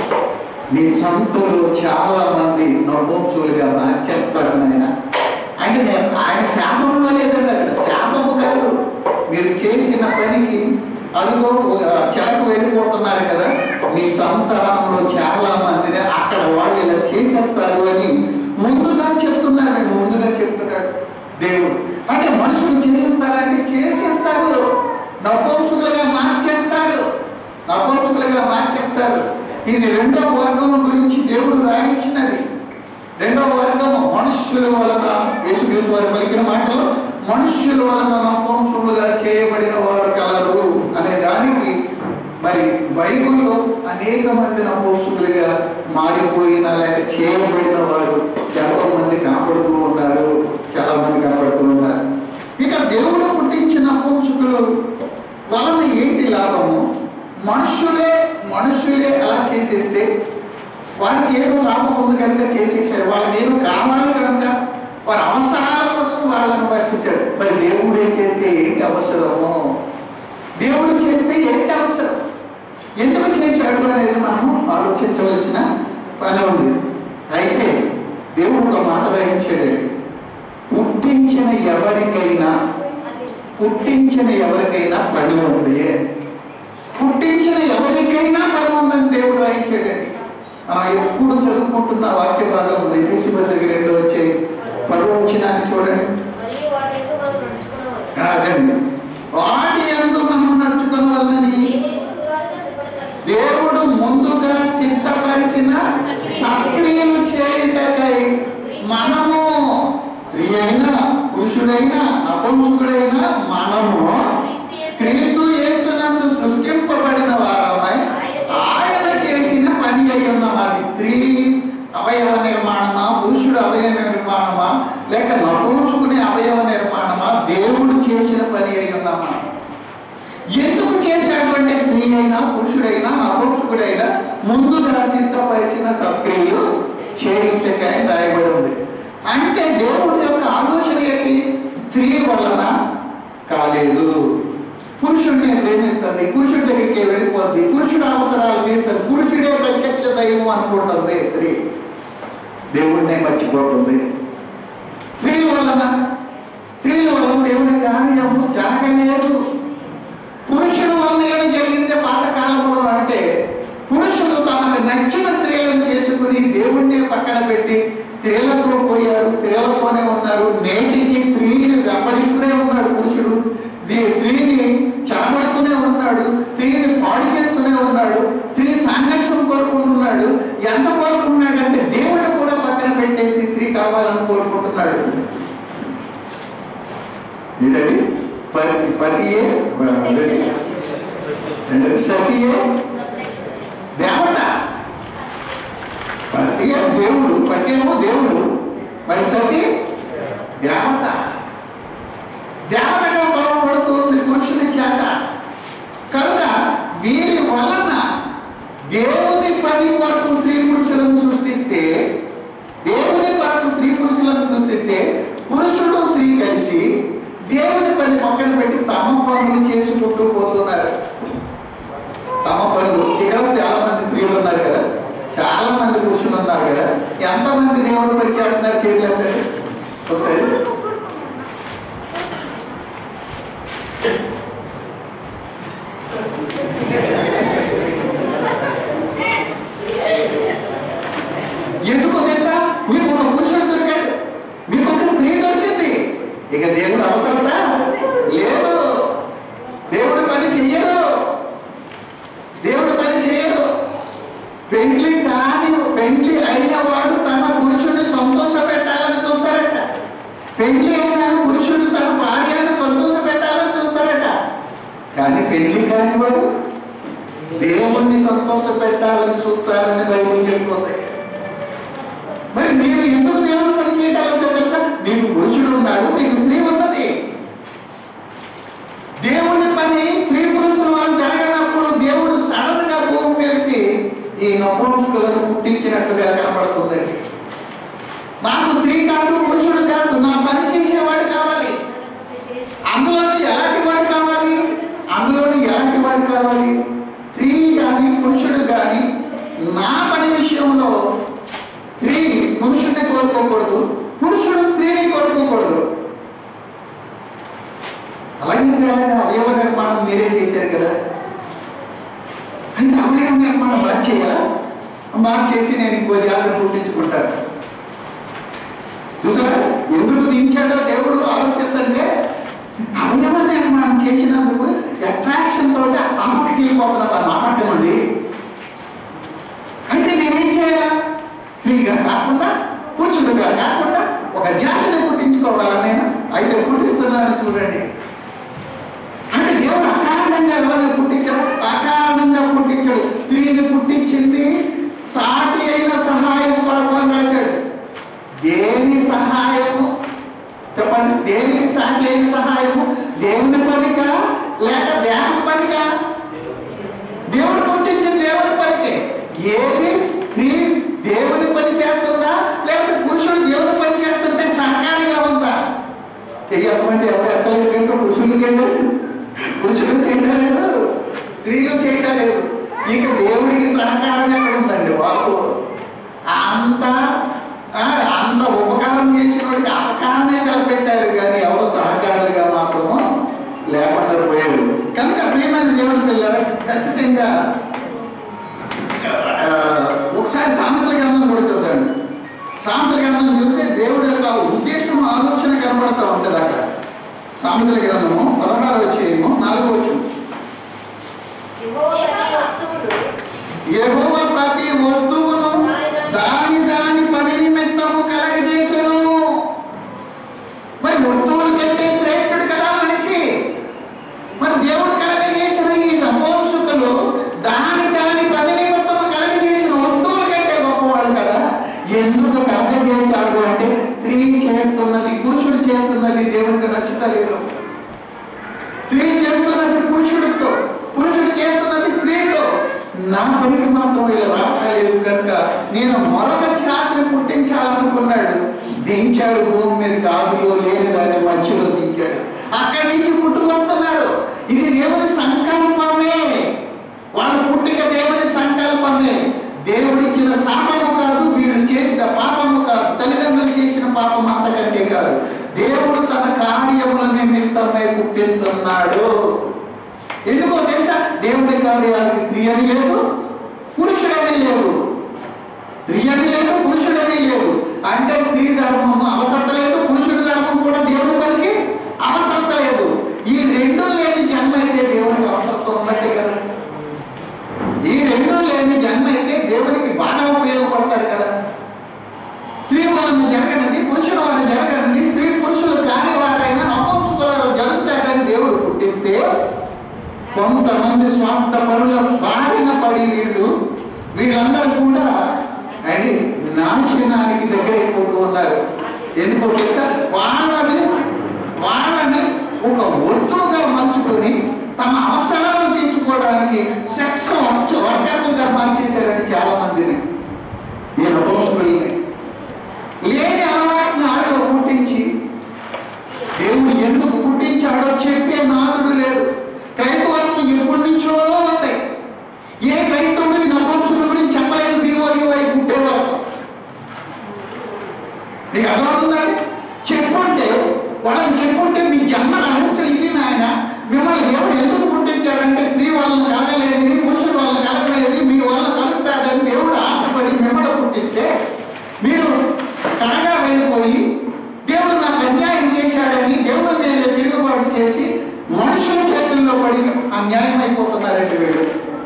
నీ సంతులు చాలా మంది నపుంసులుగా మార్చేస్తారు నాయన అని అంటే నేను ఆయన శాపంలో లేదండి అక్కడ శాపము కాదు మీరు చేసిన పనికి అదిగో ఒక చెరకు వెళ్ళిపోతున్నారు కదా మీ సంతానంలో చాలా మందిని అక్కడ వాళ్ళు ఇలా చేసేస్తారు అని ముందుగా చెప్తున్నాడు ముందుగా చెప్తున్నాడు దేవుడు అంటే మనుషులు చేసేస్తారంటే చేసేస్తారు నపోంసులుగా మార్చేస్తారు నపోంసులుగా మార్చేస్తారు ఇది రెండో వర్గం గురించి దేవుడు రాయించినది రెండవ వర్గం మనుష్యుల వలన యేసుక్రీస్తు వారు పలికిన మాటలు మనుష్యుల వలన నపుంసకులుగా చేయబడిన వారు కలరు అనే దానికి మరి బైబిల్లో అనేక మంది నపుంసకులుగా మారిపోయిన లేక చేయబడిన వారు చాలా మంది కనపడుతూ ఉన్నారు చాలా మంది కనపడుతూ ఉన్నారు ఇక దేవుడు పుట్టించిన నపుంసకులు వలన ఏంటి లాభము మనుషులే మనుషులే అలా చేసేస్తే వారికి ఏదో లాభం ఉంది కనుక చేసేసారు వాళ్ళకి ఏదో కావాలి కనుక వారి అవసరాల కోసం వాళ్ళని వచ్చేసాడు మరి దేవుడే చేస్తే ఏంటి అవసరము దేవుడు చేస్తే ఏంటి అవసరం ఎందుకు చేశాడు అనేది మనము ఆలోచించవలసిన పని ఉంది అయితే దేవుడు ఒక మాట గ్రహించాడండి పుట్టించిన ఎవరికైనా పుట్టించిన ఎవరికైనా పని ఉంది పుట్టించిన ఎవరికైనా పని ఉందని దేవుడు రాయించాడండి మనం ఎప్పుడు చదువుకుంటున్న వాక్య భాగం ఎపిసి పత్రిక రెండు వచ్చే పదవ వచ్చినాన్ని చూడండి మరియు వాటి ఎందు మనం నడుచుకున్నాం అదండి వాటి ఎందు మనం నడుచుకున్న వల్లని దేవుడు ముందుగా సిద్ధపరిచిన సక్రియలు చేయుటకై మనము స్త్రీ అయినా పురుషుడైనా నపుంసకుడైనా మనము క్రీస్తు యేసునందు సృష్టింపబడిన వారమై ఆయన చేసిన పని అయి ఉన్నాం అది స్త్రీ అవయవ నిర్మాణమా పురుషుడు అవయవ నిర్మాణమా లేక నపుంసకుని అవయవ నిర్మాణమా దేవుడు చేసిన పని అయి ఉన్నామా ఎందుకు చేశాడు అంటే స్త్రీ అయినా పురుషుడైనా నపుంసకుడైనా ముందుగా సిద్ధపరిచిన సక్రియలు చేయుటకై రాయబడి ఉంది అంటే దేవుడి యొక్క ఆలోచన ఏంటి స్త్రీ వలన కాలేదు పురుషుడిని ప్రేమిస్తుంది పురుషుడి దగ్గరికి వెళ్ళిపోద్ది పురుషుడు అవసరాలు తీస్తుంది పురుషుడే ప్రత్యక్ష దైవం అనుకుంటుంది స్త్రీ దేవుడినే మర్చిపోతుంది స్త్రీ వలన స్త్రీల వలన దేవుడి కార్యము జరగలేదు పురుషుడు వలన ఏమి జరిగింది పాతకాలంలో అంటే పురుషుడు తమకు నచ్చిన స్త్రీలను చేసుకుని దేవుణ్ణి పక్కన పెట్టి స్త్రీలతో పోయారు స్త్రీలతోనే ఉన్నారు నేటికి స్త్రీని వెంబడిస్తూనే ఉన్నాడు పురుషుడు దీ- స్త్రీని చెరబడుతూనే ఉన్నాడు స్త్రీని పాడు చేస్తూనే ఉన్నాడు స్త్రీ సాంగత్యం కోరుకుంటున్నాడు ఎంత కోరుకుంటున్నాడంటే దేవుడు కూడా పక్కన పెట్టేసి స్త్రీ కావాలని కోరుకుంటున్నాడు ఏంటది పతి పతియే అదేది? ఏంటది? సతియే దేవత పతియే దేవుడు పతి ఏమో దేవుడు మరి సతి దేవత దేవతగా పొరపడుతుంది పురుషుని చేత కనుక వీరి వలన దేవుని పని కొరకు స్త్రీ పురుషులను సృష్టిస్తే దేవుని కొరకు స్త్రీ పురుషులను సృష్టిస్తే పురుషుడు స్త్రీ కలిసి దేవుని పని పక్కన పెట్టి తమ పనులు చేసుకుంటూ పోతున్నారు తమ పనులు ఇక్కడ చాలా మంది స్త్రీలు ఉన్నారు కదా చాలా మంది పురుషులు ఉన్నారు కదా ఎంతమంది దేవుని పని చేస్తున్నారు చేతులు ఎత్తండి. ఒకసారి ఎందుకో తెలుసా మీకు ఒక పురుషుడు దొరికాడు మీకు ఒక స్త్రీ దొరికింది ఇక దేవుడు అవసరత లేదు దేవుడు పని చెయ్యడు దేవుడు పని చేయడు పెండ్లి కాని పెండ్లి అయిన వాడు తన పురుషుడిని సంతోష పెట్టాలని చూస్తారట పెండ్లి అయిన పురుషుడు తన భార్యను సంతోష పెట్టాలని చూస్తారట కానీ పెళ్లి కాని వాడు దేవుణ్ణి సంతోష పెట్టాలని చూస్తారని బైబిల్ చెప్తుంది మరి మీరు ఎందుకు దేవుని పని చేయటాలో తెలుసా మీకు పురుషుడు ఉన్నాడు మీకు స్త్రీ ఉన్నది దేవుని పని స్త్రీ పురుషుల వాళ్ళు జరగనప్పుడు దేవుడు సడన్ గా భూమి మీదకి ఈ నపుంసకులను పుట్టించినట్లుగా కనబడుతుందండి నాకు స్త్రీ కాదు పురుషుడు కాదు నా పని చేసేవాడు కావాలి అందులోని ఎలాంటి వాడు కావాలి అందులోని ఎలాంటి వాడు కావాలి స్త్రీ కానీ పురుషుడు కానీ నా పని విషయంలో స్త్రీ పురుషుడిని కోరుకోకూడదు పురుషుడు స్త్రీని కోరుకోకూడదు చేశారు కదా అయితే అవయవం నిర్మాణం మార్చేయాలా మార్చేసి నేను ఇంకో జాగ్రత్త పుట్టించుకుంటాను చూసారా ఎందుకు దించాడో దేవుడు ఆలోచిస్తుంటే అవయవ నిర్మాణం చేసినందుకు అట్రాక్షన్ తోటి ఆ పక్కకి వెళ్ళిపోతున్నా వారు నా పక్క నుండి అయితే నేనేం చేయాలా స్త్రీగా కాకుండా పురుషుడుగా కాకుండా ఒక జాతిని పుట్టించుకోవాలా నేను అయితే పుట్టిస్తున్నాను చూడండి అంటే దేవుడు అకారణంగా ఎవరిని పుట్టించాడు అకారణంగా పుట్టించాడు స్త్రీని పుట్టించింది సాటి అయిన సహాయం కొరకు అని రాశాడు దేని సహాయము చెప్పండి దేనికి సాటి అయిన సహాయము దేవుని పనిక లేక దేహం పనిక దేవుడు పుట్టించిన దేవుని పనికే ఏది స్త్రీ దేవుని పని చేస్తుందా లేకపోతే పురుషుడు దేవుని పని చేస్తుంటే సహకారిగా ఉందా చెయ్యమంటే ఎవరు ఎత్తలేదు కనుక పురుషులు చేయడం పురుషులు చేయడం లేదు స్త్రీలు చేయడం లేదు ఇక దేవుడికి సహకారం ఎక్కడ ఉందండి బాబు అంత ఆ, అంత ఉపకారం చేసిన వాడికి అపకారమే తలపెట్టారు కానీ ఎవరు సహకారులుగా మాత్రము లేకుండా పోయారు కనుక ప్రియమైన దేవుని పిల్లలు ఖచ్చితంగా ఆ, ఒకసారి సామెతల గ్రంథం కూడా చూద్దండి సామెతల గ్రంథం చూస్తే దేవుడి యొక్క ఉద్దేశం ఆలోచన కనబడతా ఉంటుంది అక్కడ సామెతల గ్రంథము పదహారు వచ్చేమో నాలుగో వచ్చు యెహోవా ప్రతి వస్తువును యెహోవా ప్రతి వస్తువును దాని దాని పని నిమిత్తము కలగజేసెను మరి వస్తువులు కంటే శ్రేష్ఠుడు కదా మనిషి మరి దేవుడు కలగజేసిన ఈ సంవంశకులు దాని దాని పని నిమిత్తము కలగజేసిన వస్తువుల కంటే గొప్పవాడు కదా ఎందుకు కలగజేశాడు అంటే స్త్రీ చేస్తున్నది పురుషుడు చేస్తున్నది దేవుడికి నచ్చుతలేదు స్త్రీ చేస్తున్నది పురుషుడితో పురుషుడు చేస్తున్నది స్త్రీతో నా పనికి మాత్రం ఇలా రావట్లేదు కనుక నేను మరొక జాతిని పుట్టించాలనుకున్నాడు దించాడు భూమి మీద ఆదిలో లేని దాని మధ్యలో దించాడు అక్కడి నుంచి పుట్టుకొస్తున్నారు ఇది దేవుని సంకల్పమే వాళ్ళ పుట్టిక దేవుని సంకల్పమే దేవుడిచ్చిన శాపము కాదు వీళ్ళు చేసిన పాపము కాదు తల్లిదండ్రులు చేసిన పాపం అంతకంటే కాదు దేవుడు తన కార్యముల నిమిత్తమే పుట్టిస్తున్నాడు ఎందుకో తెలుసా దేవుడి కార్యాలకి స్త్రీ అని లేదు పురుషుడని లేదు స్త్రీ అని లేదు పురుషుడని లేదు అంటే స్త్రీ ధర్మము అవసరం లేదు పురుషుడి ధర్మం కూడా దేవుడి పనికి అవసరం లేదు ఈ రెండు లేని జన్మ అయితే దేవుడికి అవసరంతో ఉన్నట్టే కదా ఈ రెండు లేని జన్మ అయితే దేవునికి బాగా ఉపయోగపడతారు కదా స్త్రీ వలన జరగనది పురుషుల వలన జరగనది స్త్రీ పురుషులు కాని వారైనా నపంసుకుల జరుగుతాడని దేవుడు పుట్టిస్తే కొంతమంది స్వార్థ పరుల బారిన పడి వీళ్ళు వీళ్ళందరూ కూడా అండి నాశనానికి దగ్గరైపోతూ ఉన్నారు ఎందుకో తెలుసా వాళ్ళని వాళ్ళని ఒక వస్తువుగా మలుచుకొని తమ అవసరాలు తీర్చుకోవడానికి సెక్స్ వర్గకులుగా మార్చేశారని చాలా మందిని ఈ నపంసుకుల్ని లేని అలవాటుని ఆవిడ పుట్టించి దేవుడు ఎందుకు పుట్టించాడో చెప్పే నాదుడు లేడు క్రైస్తవత్వం ఎప్పటి నుంచో ఉంటాయి ఏ క్రైస్తవుడు ఈ నపంసుల గురించి చెప్పలేదు బీఓయూ అయి పుట్టేవారు నీకు అర్థమవుతుందండి చెప్పుంటే వాళ్ళకి చెప్పుంటే మీ జన్మ రహస్యం ఇది నాయన మిమ్మల్ని దేవుడు ఎందుకు పుట్టించాడంటే స్త్రీ వాళ్ళని కలగలేదు పురుషుడు వాళ్ళని కలగలేదు మీ వాళ్ళని కలుగుతాడని దేవుడు ఆశపడి మిమ్మల్ని పుట్టిస్తే మీరు కడగా వెళ్ళిపోయి దేవుడు నాకు అన్యాయం చేశాడని దేవుడు మీద తిరుగుబాటు చేసి మనుషుల చేతుల్లో పడి అన్యాయం అయిపోతున్నారంటే వీళ్ళు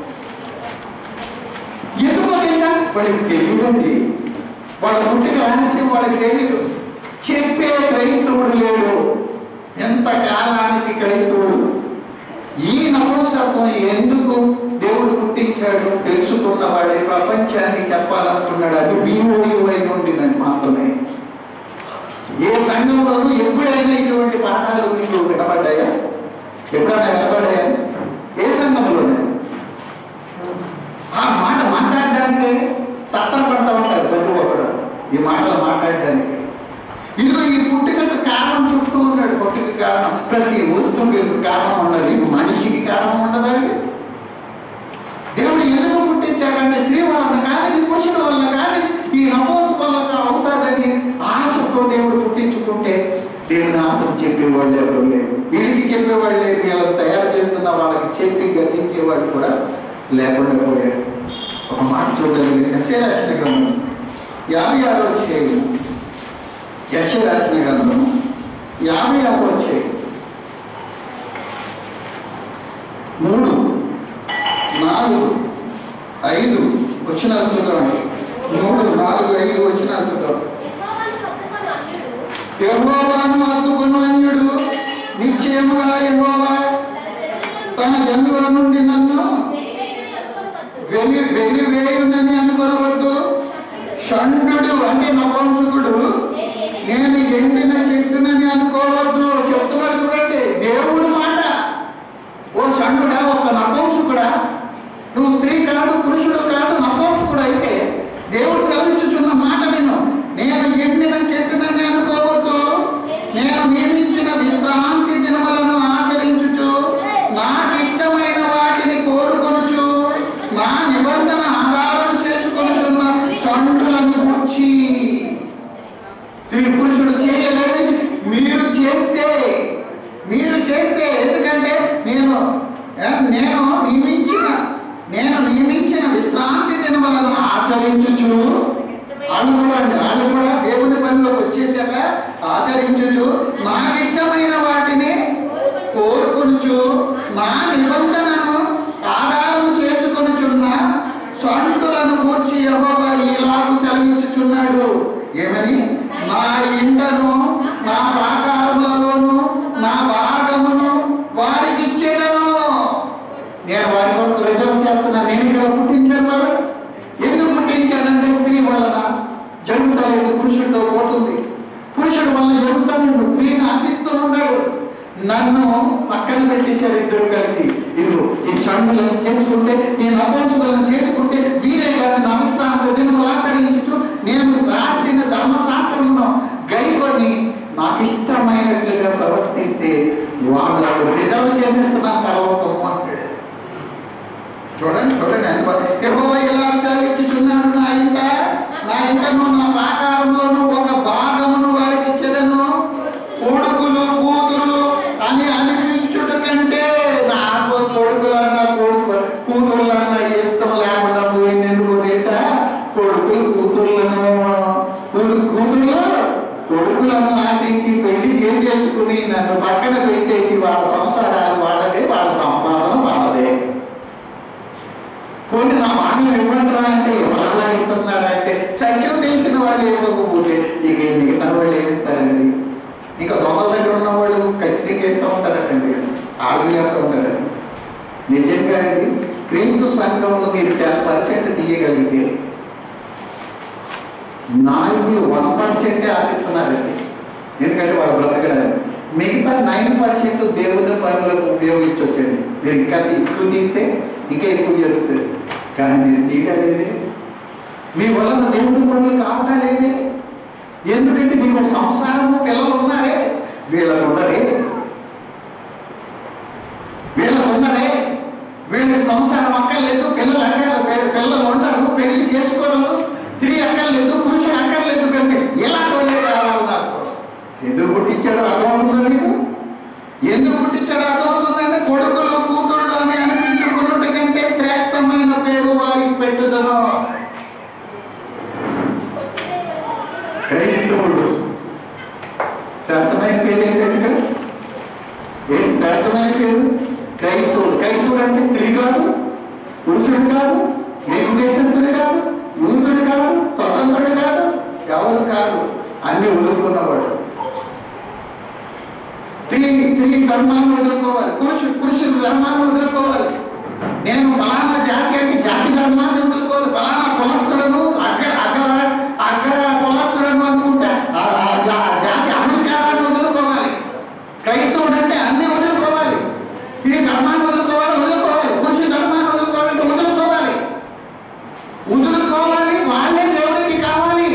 ఎందుకో తెలుసా వాళ్ళకి తెలియదండి వాళ్ళ పుట్టిన రహస్యం వాళ్ళకి తెలియదు చెప్పే క్రైస్తవుడు లేడు ఎంత కాలానికి క్రైస్తవుడు ఈ నమస్కారం ఎందుకు దేవుడు పుట్టించాడు తెలుసుకున్నవాడే ప్రపంచానికి చెప్పాలనుకున్నాడు అది బీఓయూ అయి ఉండినది మాత్రమే ఏ సంఘంలోనూ ఎప్పుడైనా ఇటువంటి పాఠాలు మీకు వినపడ్డాయా ఎప్పుడైనా వినపడ్డాయా ఏ సంఘంలోనే ఆ మాట మాట్లాడడానికి తత్తరపడతా ఉంటారు ప్రతి ఒక్కడు ఈ మాటలు మాట్లాడడానికి ఇదిగో ఈ పుట్టుకకు కారణం చెప్తూ ఉన్నాడు పుట్టుక కారణం ప్రతి వస్తువుకి కారణం ఉన్నది మనిషికి కారణం ఉండదండి దేవుడు ఎందుకు పుట్టించాడంటే స్త్రీ వలన కానీ పురుషుడు వలన కానీ ఈ నమోసు వలన అవుతాడని ఆశతో దేవుడు పుట్టించుకుంటే దేవుని ఆశను చెప్పేవాళ్ళు ఎవరు లేరు వీళ్ళకి చెప్పేవాళ్ళు లేరు వీళ్ళని తయారు చేస్తున్న వాళ్ళకి చెప్పి గద్దించేవాడు కూడా లేకుండా పోయారు ఒక మాట చూడండి ఎస్ఏ రాసిన గ్రంథం యాభై ఆరో వచ్చేది ఎస్ఏ రాసిన గ్రంథం యాభై ఆరో వచ్చేది మూడు నాలుగు ఐదు వచ్చినాలు చూద్దామండి మూడు నాలుగు ఐదు వచ్చినాలు చూద్దాం యెహోవాను హత్తుకొని యహోవాను అన్యుడు హత్తుకున్న అన్యుడు నిశ్చయముగా యహోవా తన తన జనుల జనుల నుండి నన్ను వెలివేయని వెలి అనుకొనవద్దు. వెలివేయునని అనుకోవద్దు షండు అంటే నపంసకుడు నేను నేను ఎండిన చెట్టునని అనుకోవద్దు చెప్తున్నాడు చూడండి దేవుడు మాట ఓ షండుడా ఒక నపంసకుడా నువ్వు స్త్రీ కాదు పురుషుడు కాదు నపంసకుడు అయితే దేవుడు సెలవిచ్చుచున్న మాట విను నేను ఎండిన చెట్టునని అనుకోవద్దు నేను నియమించిన విశ్రాంతి దినములను ఆచరించుచు నాకు ఇష్టమైన వాటిని కోరుకొనుచు నా నిబంధన ఆధారం చేసుకొనుచున్న షండులను గూర్చి స్త్రీ పురుషుడు చేయలేదని మీరు చేస్తే మీరు చేస్తే ఎందుకంటే నేను ఏ, నేను నియమించిన నేను నియమించిన విశ్రాంతి దినములను ఆచరించుచు వాళ్ళు కూడా అండి వాళ్ళు కూడా దేవుని పనిలోకి వచ్చేసాక ఆచరించుచు నాకు ఇష్టమైన వాటిని కోరుకొనుచు నా నిబంధనను ఆధారం చేసుకొనుచున్న సంతులను గూర్చి యెహోవా ఇలాగు సెలవించుచున్నాడు ఏమని నా ఇంటను నా ప్రాకారములలోను నా భాగమును వారికి ఇచ్చేదను నేను వారి కొరకు రిజర్వ్ చేస్తున్నా నేను ఇక్కడ పుట్టించాను వాళ్ళని ఎందుకు పుట్టించానంటే స్త్రీ వలన జరుగుతలేదు పురుషుడితో పోతుంది పురుషుడు వలన జరుగుతాను స్త్రీని ఆశిస్తూ ఉన్నాడు నన్ను పక్కన పెట్టేశాడు ఇద్దరు కలిసి ఇదిగో ఈ షండులను చేసుకుంటే నేను అపోసులను చేసుకుంటే వీరే కాదు నా విశ్రాంతి దినములు ఆచరించుచు నేను రాసిన ధర్మశాస్త్రమును గైకొని నాకు ఇష్టమైనట్లుగా ప్రవర్తిస్తే వాళ్ళకు రిజర్వ్ చేసేస్తున్నాను పర్వతము అంటాడు చూడండి చూడండి ఎంత బాగా యెహోవా ఇలా సెలవిచ్చుచున్నాడు నా ఇంట నా ఇంటను నా ప్రాకారంలోను ఒక భాగమును వారికి ఇచ్చేదను కొడుకులు కూతుర్లు అని అనిపించుట కంటే నాకు కొడుకులన్నా కొడుకు కూతుర్లన్నా ఇష్టం లేకుండా పోయింది ఎందుకో తెలుసా కొడుకులు కూతుర్లను కూతురు- కూతుర్లు కొడుకులను ఆశించి పెళ్లి చేసుకుని నన్ను పక్కన పెట్టేసి వాళ్ళ సంసారాలు వాళ్ళదే వాళ్ళ సంపాదన వాళ్ళదే కొన్ని నా మాటలు ఇవ్వంటారా అంటే ఎవరలా ఇస్తున్నారంటే సత్యం తెలిసిన వాళ్ళు ఇవ్వకపోతే ఇక ఈ మిగతా వాళ్ళు ఏమి ఇస్తారండి ఇంకా దొంగల దగ్గర ఉన్న వాళ్ళు ఖచ్చితంగా ఇస్తూ ఉంటారటండి ఆగి చేస్తూ ఉంటారండి నిజంగా అండి క్రీస్తు సంఘంలో మీరు టెన్ పర్సెంట్ తీయగలిగితే నాయకులు వన్ పర్సెంటే ఆశిస్తున్నారండి ఎందుకంటే వాళ్ళు బ్రతకడానికి మిగతా నైన్ పర్సెంట్ దేవుని పనులకు ఉపయోగించవచ్చండి మీరు ఇంకా ఎక్కువ తీస్తే ఇంకా ఎక్కువ జరుగుతుంది కానీ మీరు తీయలేదే మీ వలన దేవుని పనులు కావటం లేదే ఎందుకంటే మీకు సంసారము పిల్లలు ఉన్నారే వీళ్ళకు ఉండరే వీళ్ళకు ఉండరే వీళ్ళకి సంసారం అక్కర్లేదు పిల్లలు అక్కర్లేదు పిల్లలు ఉండరు పెళ్లి చేసుకోరు స్త్రీ అక్కర్లేదు పురుషుడు అక్కర్లేదు కంటే ఇలా వాళ్ళే కావాలి నాకు ఎందుకు పుట్టించాడో అర్థమవుతుందా మీకు ఎందుకు పుట్టించాడో అర్థమవుతుందంటే కొడుకులు కూతురులు అని అనిపించుకున్నట్టు కంటే శ్రేష్టమైన పేరు వారికి పెట్టుదను క్రైస్తవుడు శ్రేష్టమైన పేరు ఏంటంటే ఏంటి శ్రేష్టమైన పేరు క్రైస్తవుడు క్రైస్తవుడు అంటే స్త్రీ కాదు పురుషుడు కాదు నీకు దేశస్తుడు కాదు యూతుడు కాదు స్వతంత్రుడు కాదు ఎవరు కాదు అన్ని వదులుకున్నవాడు స్త్రీ స్త్రీ ధర్మాన్ని వదులుకోవాలి పురుషుడు పురుషుడు ధర్మాన్ని వదులుకోవాలి నేను ఫలానా జాతి అంటే జాతి ధర్మాన్ని వదులుకోవాలి ఫలానా కులస్తులను అగ్ర అగ్ర అగ్ర కులస్తులను అనుకుంటే ఆ ఆ జా- జాతి అహంకారాన్ని వదులుకోవాలి క్రైస్తవుడు అంటే అన్ని వదులుకోవాలి స్త్రీ ధర్మాన్ని వదులుకోవాలి వదులుకోవాలి పురుష ధర్మాన్ని వదులుకోవాలంటే వదులుకోవాలి వదులుకోవాలి వాళ్ళే దేవుడికి కావాలి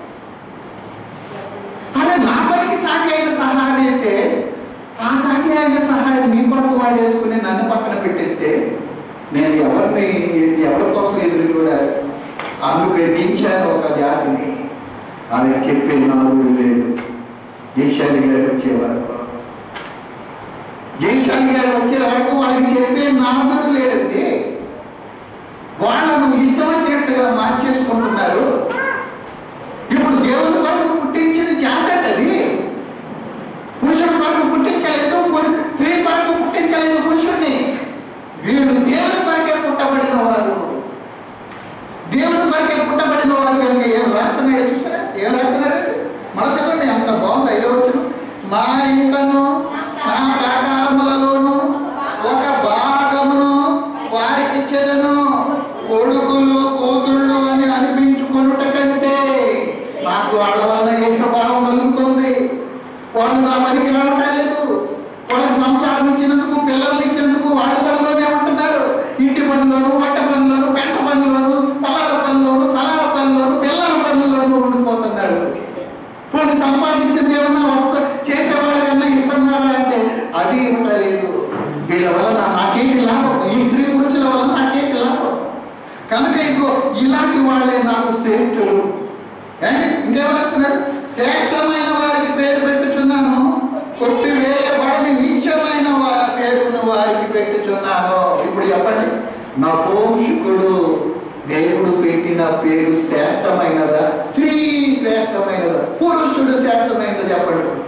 అరే నా పనికి సాటి అయిన సహాయం అయితే ఆ సాటి అయిన సహాయం మీ కొరకు వాడేసుకుని నన్ను పక్కన పెట్టేస్తే నేను ఎవరిని ఎవరి కోసం ఎదురు చూడాలి అందుకు దించాను ఒక జాతిని వాళ్ళకి చెప్పే నాలుగు లేడు జైశాలి గారు వచ్చే వరకు జైశాలి గారు వచ్చే వరకు వాళ్ళకి చెప్పే నాదుడు లేడండి వాళ్ళను ఇష్టం వచ్చినట్టుగా మార్చేసుకుంటున్నారు ఇప్పుడు దేవుని కొరకు పుట్టించిన జాతట అది పురుషుడు కొరకు పుట్టించలేదు పురు- స్త్రీ కొరకు పుట్టించలేదు పురుషుడిని వీళ్ళు దేవుని కొరకే పుట్టబడిన వారు దేవుని కొరకే పుట్టబడిన వారు కనుక ఏం రాస్తున్నాడు చూసారా ఏం రాస్తున్నాడు మన చదవండి అంత బాగుంది ఐదో వచ్చిన నా ఇంటను నా ప్రాకారములలోను ఒక భాగమును వారికి చెదను కొడుకులు కూతుళ్ళు అని అనిపించుకొనుట కంటే నాకు వాళ్ళ వల్ల ఏ ప్రభావం కలుగుతుంది వాళ్ళు నా పనికి రావటం లేదు వాళ్ళకి సంసారం ఇచ్చినందుకు పిల్లల్ని ఇచ్చినందుకు వాళ్ళ పనిలోనే ఉంటున్నారు ఇంటి పనిలోను వంట పనిలోను పెంట పనిలోను పొలాల పనిలోను స్థలాల పనిలోను పిల్లల పనిలోను ఉండిపోతున్నారు పోనీ సంపాదించింది ఏమన్నా వస్త చేసే వాళ్ళకన్నా ఇస్తున్నారా అంటే అది ఉండలేదు వీళ్ళ వలన నాకేంటి లాభం ఈ స్త్రీ పురుషుల వలన నాకేంటి లాభం కనుక ఇదిగో ఇలాంటి వాళ్ళే నాకు శ్రేష్ఠులు ఏంటి ఇంకేమని వస్తున్నాడు శ్రేష్టమైన వారికి పేరు పెట్టుచున్నాను కొట్టివేయబడని నిత్యమైన వా- పేరును వారికి పెట్టుచున్నాను ఇప్పుడు చెప్పండి నా పోషకుడు దేవుడు పెట్టిన పేరు శ్రేష్టమైనదా స్త్రీ శ్రేష్టమైనదా పురుషుడు శ్రేష్టమైనదా చెప్పండి ఇప్పుడు.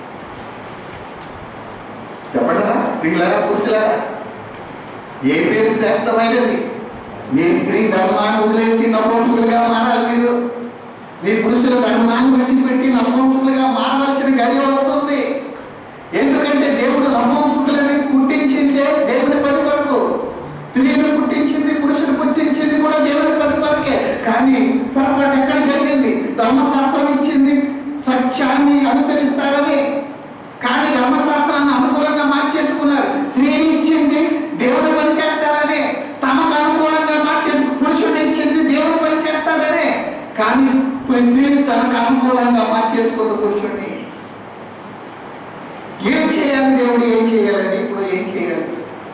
చెప్పండిరా స్త్రీలారా పురుషులారా ఏ పేరు శ్రేష్టమైనది మీ స్త్రీ ధర్మాన్ని వదిలేసి నపుంసులుగా మారాలి మీరు మీ పురుషుల ధర్మాన్ని విడిచిపెట్టి నపుంసులుగా మారవలసిన గడియ వస్తుంది ఎందుకంటే దేవుడు నపుంసుకులని పుట్టించిందే దేవుని పని కొరకు స్త్రీని పుట్టించింది పురుషుడు పుట్టించింది కూడా దేవుని పని కొరకే కానీ పొరపాటు ఎక్కడ జరిగింది ధర్మశాస్త్రం ఇచ్చింది సత్యాన్ని అనుసరిస్తారని కానీ ధర్మశాస్త్రాన్ని అనుకూలంగా మార్చేసుకున్నారు స్త్రీని ఇచ్చింది దేవుని పని చేస్తారని తమకు అనుకూలంగా మార్చేసు పురుషుడిని ఇచ్చింది దేవుని పని చేస్తారనే కానీ స్త్రీ తనకు అనుకూలంగా మార్చేసుకుంది పురుషుడిని ఏం చేయాలి దేవుడు ఏం చేయాలండి ఇప్పుడు ఏం చేయాలి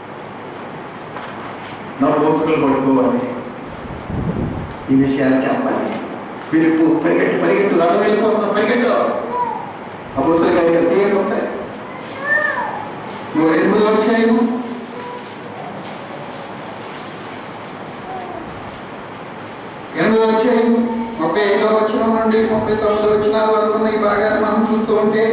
నా పోసుకులు పట్టుకోవాలి ఈ విషయాలు చెప్పాలి పిలుపు పరిగెట్టు పరిగెట్టు రథం వెళ్ళిపోతుంది పరిగెట్టు అపోసల గారి తీయండి ఒకసారి నువ్వు ఎనిమిది వచ్చాయి ఎనిమిది వచ్చాయి ముప్పై ఐదో వచ్చిన నుండి ముప్పై తొమ్మిది వచ్చిన వరకు ఉన్న ఈ భాగాన్ని మనం చూస్తూ ఉంటే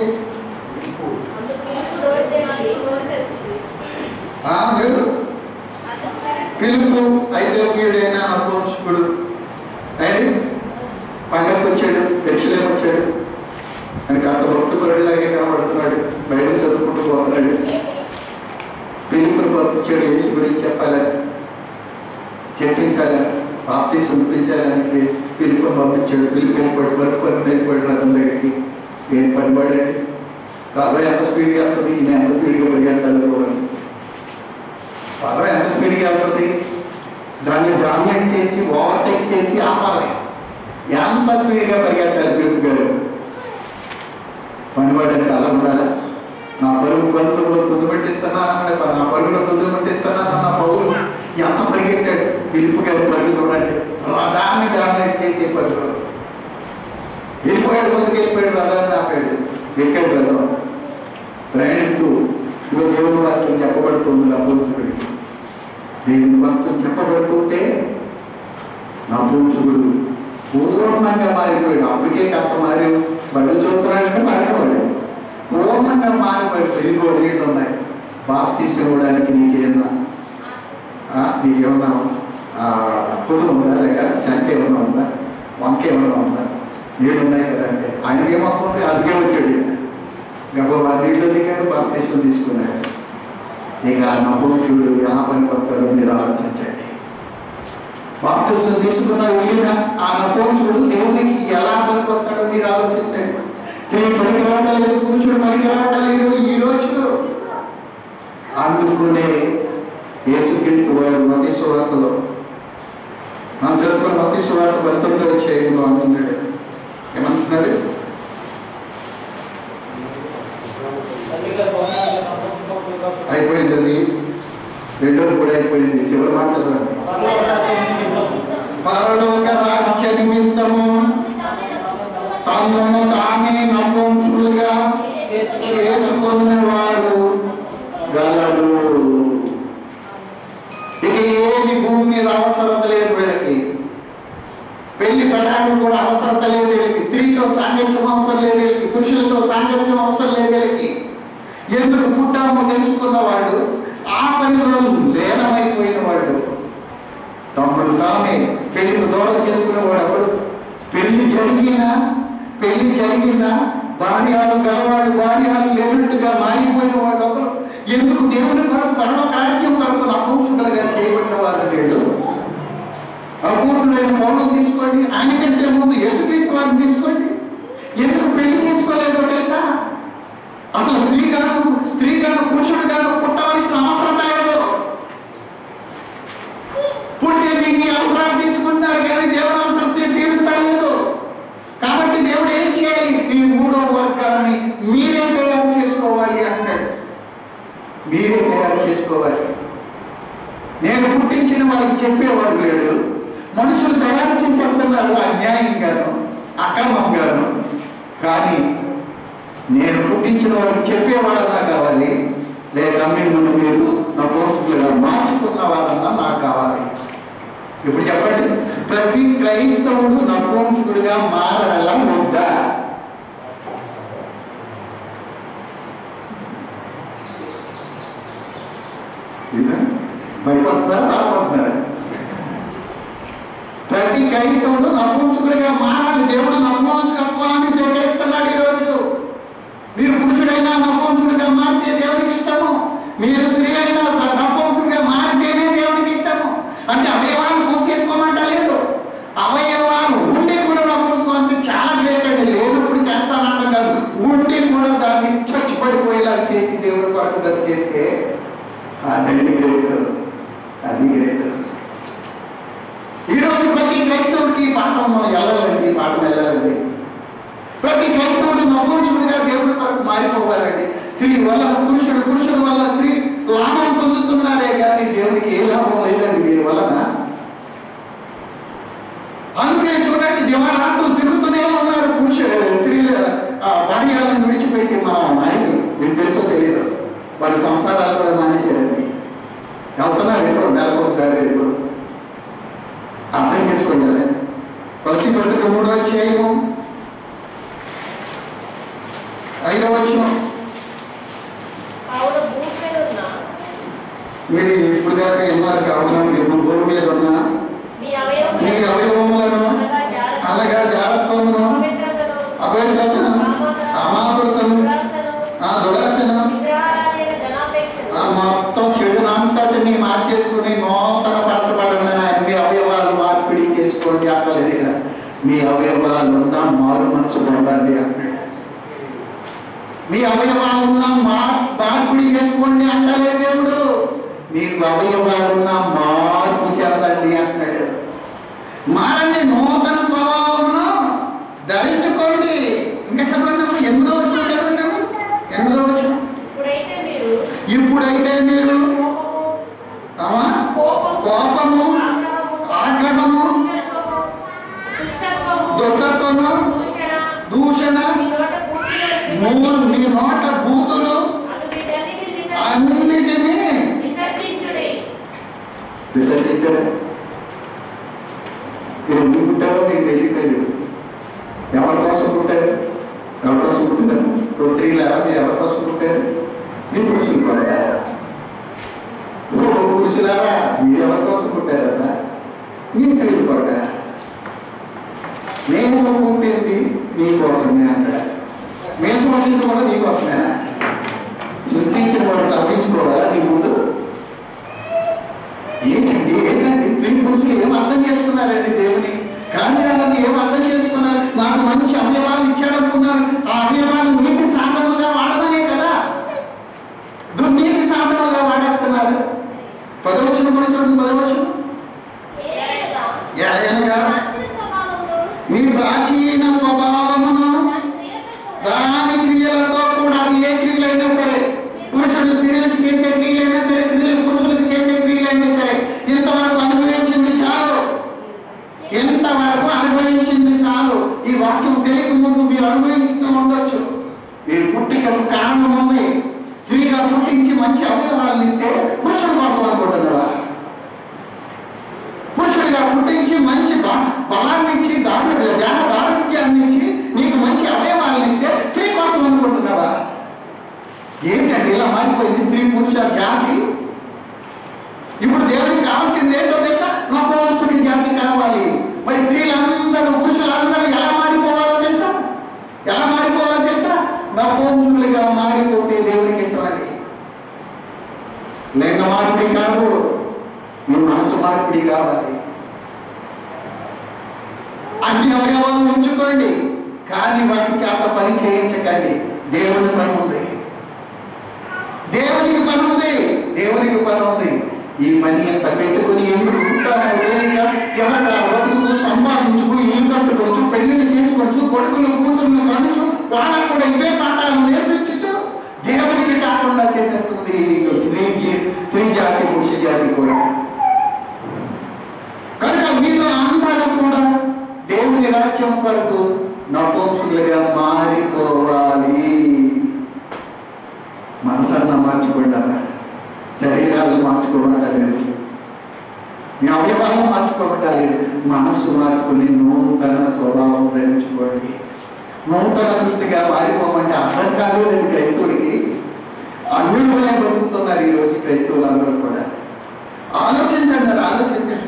ఆ, లేదు పిలుపు ఐదోగ్యుడైన నపుంసకుడు ఆయన పండగకు వచ్చాడు దర్శనం వచ్చాడు అని కాక భక్తులాగే కనబడుతున్నాడు బైబిల్ చదువుకుంటూ పోతున్నాడు పిలుపుని పంపించాడు యేసు గురించి చెప్పాలని చెప్పించాలని బాప్తి సమర్పించాలని పిలుపుని పంపించాడు పిలుపు వెళ్ళిపోయి వరకు వరకు వెళ్ళిపోయాడు రథం దగ్గరికి ఏం పనిపడండి రథం ఎంత స్పీడ్గా వెళ్తుంది ఈయన ఎంత స్పీడ్గా పరిగెట్టాలి కూడా రథం ఎంత స్పీడ్గా వెళ్తుంది దాన్ని డామినేట్ చేసి ఓవర్టేక్ చేసి ఆపాలి ఎంత స్పీడ్గా పరిగెట్టాలి పిలుపు గారు పనివాడంటే అలా ఉండాలి నా పరుగు కొంత తుది పెట్టిస్తున్నానంటే నా పరుగులో తుది పెట్టిస్తున్నాను నా పౌరు ఎంత పరిగెట్టాడు పిలుపు గారి పరుగు చూడండి దాన్ని డామినేట్ చేసే పరుగు వెళ్ళిపోయాడు ముందుకు వెళ్ళిపోయాడు రథాన్ని ఆపాడు ఎక్కాడు రథం ప్రయాణిస్తూ ఇగో దేవుని వాక్యం చెప్పబడుతుంది నా పూజకుడికి దేవుని వాక్యం చెప్పబడుతుంటే నా పూజకుడు పూర్ణంగా మారిపోయాడు అప్పటికే కాస్త మారి బయలు చూస్తున్నాడంటే మారిపోయాడు పూర్ణంగా మారిపోయాడు ఇదిగో నీళ్ళు ఉన్నాయి బాప్తీసు ఇవ్వడానికి నీకేమన్నా ఆ, నీకేమన్నా ఆ, కుదురు ఉందా లేక శంక ఏమన్నా ఉందా వంక ఏమన్నా ఉందా నీళ్ళు ఉన్నాయి కదా అంటే ఆయనకి ఏమవుతుంది అందుకే వచ్చాడు ఈయన. గబా నీళ్ళు దిగాడు బాప్తీసం తీసుకున్నాడు ఇక నపుంసుడు ఎలా పనికి వస్తాడో మీరు ఆలోచించండి బాప్తిసం తీసుకున్న వెళ్ళిన ఆ నపుంసుడు దేవునికి ఎలా పనికి వస్తాడో మీరు ఆలోచించండి స్త్రీ పనికి రావటం లేదు పురుషుడు పనికి రావటం లేదు ఈ రోజు అందుకునే యేసుక్రీస్తు వారు మతి సువార్తలో మనం చదువుకున్న మతి సువార్త పంతొమ్మిది వచ్చేయంలో అంటున్నాడు ఏమంటున్నాడు తల్లిగా భవనాలు నపుంసకులుగా పుట్టి- అయిపోయింది అది రెండోది కూడా అయిపోయింది చివరి మాట చదవండి పరలోకరాజ్యం నిమిత్తము పరలోక రాజ్య నిమిత్తము తనను తానే నపుంసులుగా చేసుకున్నవాడు గలడు మీద అవసరత లేదు వీళ్ళకి పెళ్లి పటాకు కూడా అవసరత లేదు వీళ్ళకి స్త్రీతో సాంగత్యం అవసరం లేదు వీళ్ళకి పురుషులతో సాంగత్యం అవసరం లేదు వీళ్ళకి ఎందుకు పుట్టామో తెలుసుకున్న వాళ్ళు ఆ పనిలో లీనమైపోయిన వాళ్ళు తమ్ముడు తామే పెళ్లికి దూరం చేసుకునేవాడు ఎవడు పెళ్లి జరిగినా పెళ్లి జరిగినా భార్యలు గలవాడు భార్యలు లేనట్టుగా మారిపోయిన వాళ్ళు ఒకరు ఎందుకు దేవుని కొరకు పరమ రాజ్యం కొరకు నపుంసకులుగా చేయబడిన వారు వీళ్ళు అపూర్ణులైన పౌరులు తీసుకోండి ఆయనకంటే ముందు యేసుక్రీస్తు వారిని తీసుకోండి ఎందుకు పెళ్లి చేసుకోలేదో తెలుసా అసలు స్త్రీ గాను స్త్రీ గాను పురుషుడు గాను పుట్టవలసిన అవసరం లేదు పుట్టే మీకు ఈ అవసరాలు తీర్చుకుంటారు కానీ దేవుడు అవసరం తీ- తీరుస్తారు లేదు కాబట్టి దేవుడు ఏం చేయాలి ఈ మూడో వర్గాన్ని మీరే తయారు చేసుకోవాలి అంటాడు మీరే తయారు చేసుకోవాలి నేను పుట్టించిన వాళ్ళకి చెప్పేవాడు లేడు మనుషులు తయారు చేసేస్తున్నారు అన్యాయంగాను అక్రమంగాను కానీ నేను పుట్టించిన వాళ్ళకి చెప్పేవాడన్నా కావాలి లేక మిమ్మల్ని మీరు నా పోషకులుగా మార్చుకున్న వాళ్ళన్నా నాకు కావాలి ఇప్పుడు చెప్పండి ప్రతి క్రైస్తవుడు నపుంసకుడిగా మారగల వద్దా ఇదా? భయపడుతున్నారా బాధపడుతున్నారా ప్రతి క్రైస్తవుడు నపుంసకుడిగా మారాలి దేవుడు నపుంసకత్వాన్ని స్వీకరిస్తున్నాడు ఈరోజు మీరు పురుషుడైనా నపుంసకుడిగా మారితే దేవుడికి ఇష్టము మీరు స్త్రీ అయినా నపుంసకుడిగా మారితేనే దేవుడికి ఇష్టము అంటే అవయవాలు పూసేసుకోమంట లేదు అవయవాలు ఉండి కూడా నపుంసకం అంటే చాలా గ్రేట్ అండి లేనప్పుడు చేస్తానంట కాదు ఉండి కూడా దాన్ని చచ్చిపడిపోయేలా చేసి దేవుడి కొరకు బ్రతికేస్తే అదండి గ్రేట్ అది గ్రేట్ ఈరోజు ప్రతి క్రైస్తవుడికి ఈ పాఠం వెళ్ళాలండి ఈ పాఠం వెళ్ళాలండి ప్రతి క్రైస్తవుడు నపుంసకుడిగా దేవుడి కొరకు మారిపోవాలండి స్త్రీ వల్ల పురుషుడు పురుషుడు వల్ల స్త్రీ లాభం పొందుతున్నారే కానీ దేవుడికి ఏ లాభం లేదండి వీరి వలన అందుకే చూడండి దివారాత్రులు తిరుగుతూనే ఉన్నారు పురుషుడు స్త్రీలు ఆ, భార్యలను విడిచిపెట్టి మా నాయకులు మీకు తెలుసో తెలియదు వారి సంసారాలు కూడా మానేశారండి వెళ్తున్నారు ఎప్పుడు నెలకు ఒకసారి ఎప్పుడు అర్థం చేసుకోండి అదే కలిసి బ్రతక మూడో అధ్యాయము ఐదవ వచ్చిన ఆవిడ భూమి మీద ఉన్న మీరు ఇప్పుడు దాకా ఎన్నారు కావున మీరు భూమి మీద ఉన్న మీ అవయవములను మీ అవయవములను అనగా జాగ్రత్త, అనగా జాగ్రత్తమును పవిత్రతను, అపవిత్రతను అమాతృతను దురాశను, ఆ దురాశను విగ్రహారాధన ధనాపేక్షను, ఆ మొత్తం చెడునంతటిని మార్చేసుకుని నూతన పరచబడండి ఆయన మీ అవయవాలు మార్పిడి చేసుకోండి అక్కలేదు ఇక్కడ మీ అవయవాలున్నా మారు మనసు పొందండి అంటాడు మీ అవయవాలున్నా మార్ మార్పిడి చేసుకోండి అంటలే దేవుడు మీకు అవయవాలున్నా మార్పు చెందండి అంటాడు మారండి నూతన స్వభావమును ధరించుకోండి ఇంకా చదవండి అప్పుడు ఎనిమిదో వచ్చిన చదవండి అప్పుడు. ఎనిమిదో వచ్చిన ఇప్పుడైతే మీరు ఇప్పుడైతే మీరు కోపము, ఆమా, కోపము, కోపము ఆగ్రహము దుష్టత్వము, దుష్టత్వము, దుష్టత్వము దూషణ, దూషణ మీ నోట పూర్తిగా మూ- మీ నోట బూతులు అను వీటన్నిటిని విసర్జి- అన్నిటినీ విసర్జించుడి. విసర్జించారు మీరు ఎందుకు పుట్టారో మీకు తెలియదు తెలియదు ఎవరి కోసం పుట్టారు ఎవరి కోసం పుట్టారు ఓ స్త్రీలారా మీరు ఎవరి కోసం పుట్టారు మీ పురుషులు కొరత ఓ పురుషులారా మీరు ఎవరి కోసం పుట్టారట మీ స్త్రీలు కొరత నేను పుట్టింది నీకోసమే అంటాడు మేసం వచ్చింది కూడా నీకోసమేనా సృష్టించిన వాడు తగ్గించుకోవాలా నీ ముందు ఏంటండి ఏంటండి స్త్రీ పురుషులు ఏం అర్థం చేసుకున్నారండి దేవుని కార్యాలను ఏం అర్థం చేసుకున్నారు నాకు మంచి అవయవాలు ఇచ్చాడనుకున్నారు ఆ అవయవాలు నీతి సాధనలుగా వాడమనే కదా దుర్నీతి సాధనలుగా వాడేస్తున్నారు పదవచనం కూడా చూడండి పదవచనం ఏలయనగా, ఎలాగనగా రాక్షస స్వభావమును, మీ ప్రాచీన స్వభావమును దాని క్రియలతో దాని క్రియలతో కూడా కూడా అది ఏ క్రియలైనా సరే పురుషుడు స్త్రీలకు చేసే క్రియలైనా సరే స్త్రీలు పురుషులకు చేసే క్రియలైనా సరే ఇంతవరకు అనుభవించింది చాలు ఎంతవరకు అనుభవించింది చాలు ఈ వాక్యం తెలియక ముందు మీరు అనుభవించుతూ ఉండొచ్చు ఈ పుట్టికకు కారణం ఉంది స్త్రీగా పుట్టించి మంచి అవయవాలను ఇస్తే పురుషుల కోసం అనుకుంటున్నావా ఏంటంటే ఇలా మారిపోయింది స్త్రీ పురుష జాతి ఇప్పుడు దేవునికి కావాల్సింది ఏంటో తెలుసా నా పురుషుడి జాతి కావాలి మరి స్త్రీలందరూ పురుషులందరూ ఎలా మారిపోవాలో తెలుసా ఎలా మారిపోవాలో తెలుసా నా పురుషులుగా మారిపోతే దేవునికి ఇష్టమండి లింగ మార్పిడి కాదు మీ మనసు మార్పిడి కావాలి అన్ని అవయవాలు ఉంచుకోండి కానీ వాటి చేత పని చేయించకండి దేవుని పని ఉంది దేవునికి పని ఉంది దేవునికి పని ఉంది ఈ పని ఎంత పెట్టుకుని ఎందుకు ఉంటామో తెలియక ఎవరి బతుకుతూ సంపాదించుకు ఇల్లు కట్టుకోవచ్చు పెళ్లిళ్ళు చేసుకోవచ్చు కొడుకులు కూతుర్లు కనుచు వాళ్ళకు కూడా ఇవే పాఠాలు నేర్పించుతూ దేవునికి కాకుండా చేసేస్తుంది ఈ స్త్రీ స్త్రీ జాతి పురుష జాతి కూడా కనుక మీరు అందరూ కూడా దేవుని రాజ్యం కొరకు నపుంసులుగా మారిపోవాలి మనసన్న మార్చుకుంటారా శరీరాలు మార్చుకోవట్లేదు మీ అవయవాలు మార్చుకోవట్లేదు మనస్సు మార్చుకుని నూతన స్వభావం ధరించుకోండి నూతన సృష్టిగా మారిపోమంటే అర్థం కాలేదండి క్రైస్తవుడికి అన్యుడు వలె బతుకుతున్నారు ఈ రోజు క్రైస్తవులందరూ కూడా ఆలోచించండి అది ఆలోచించండి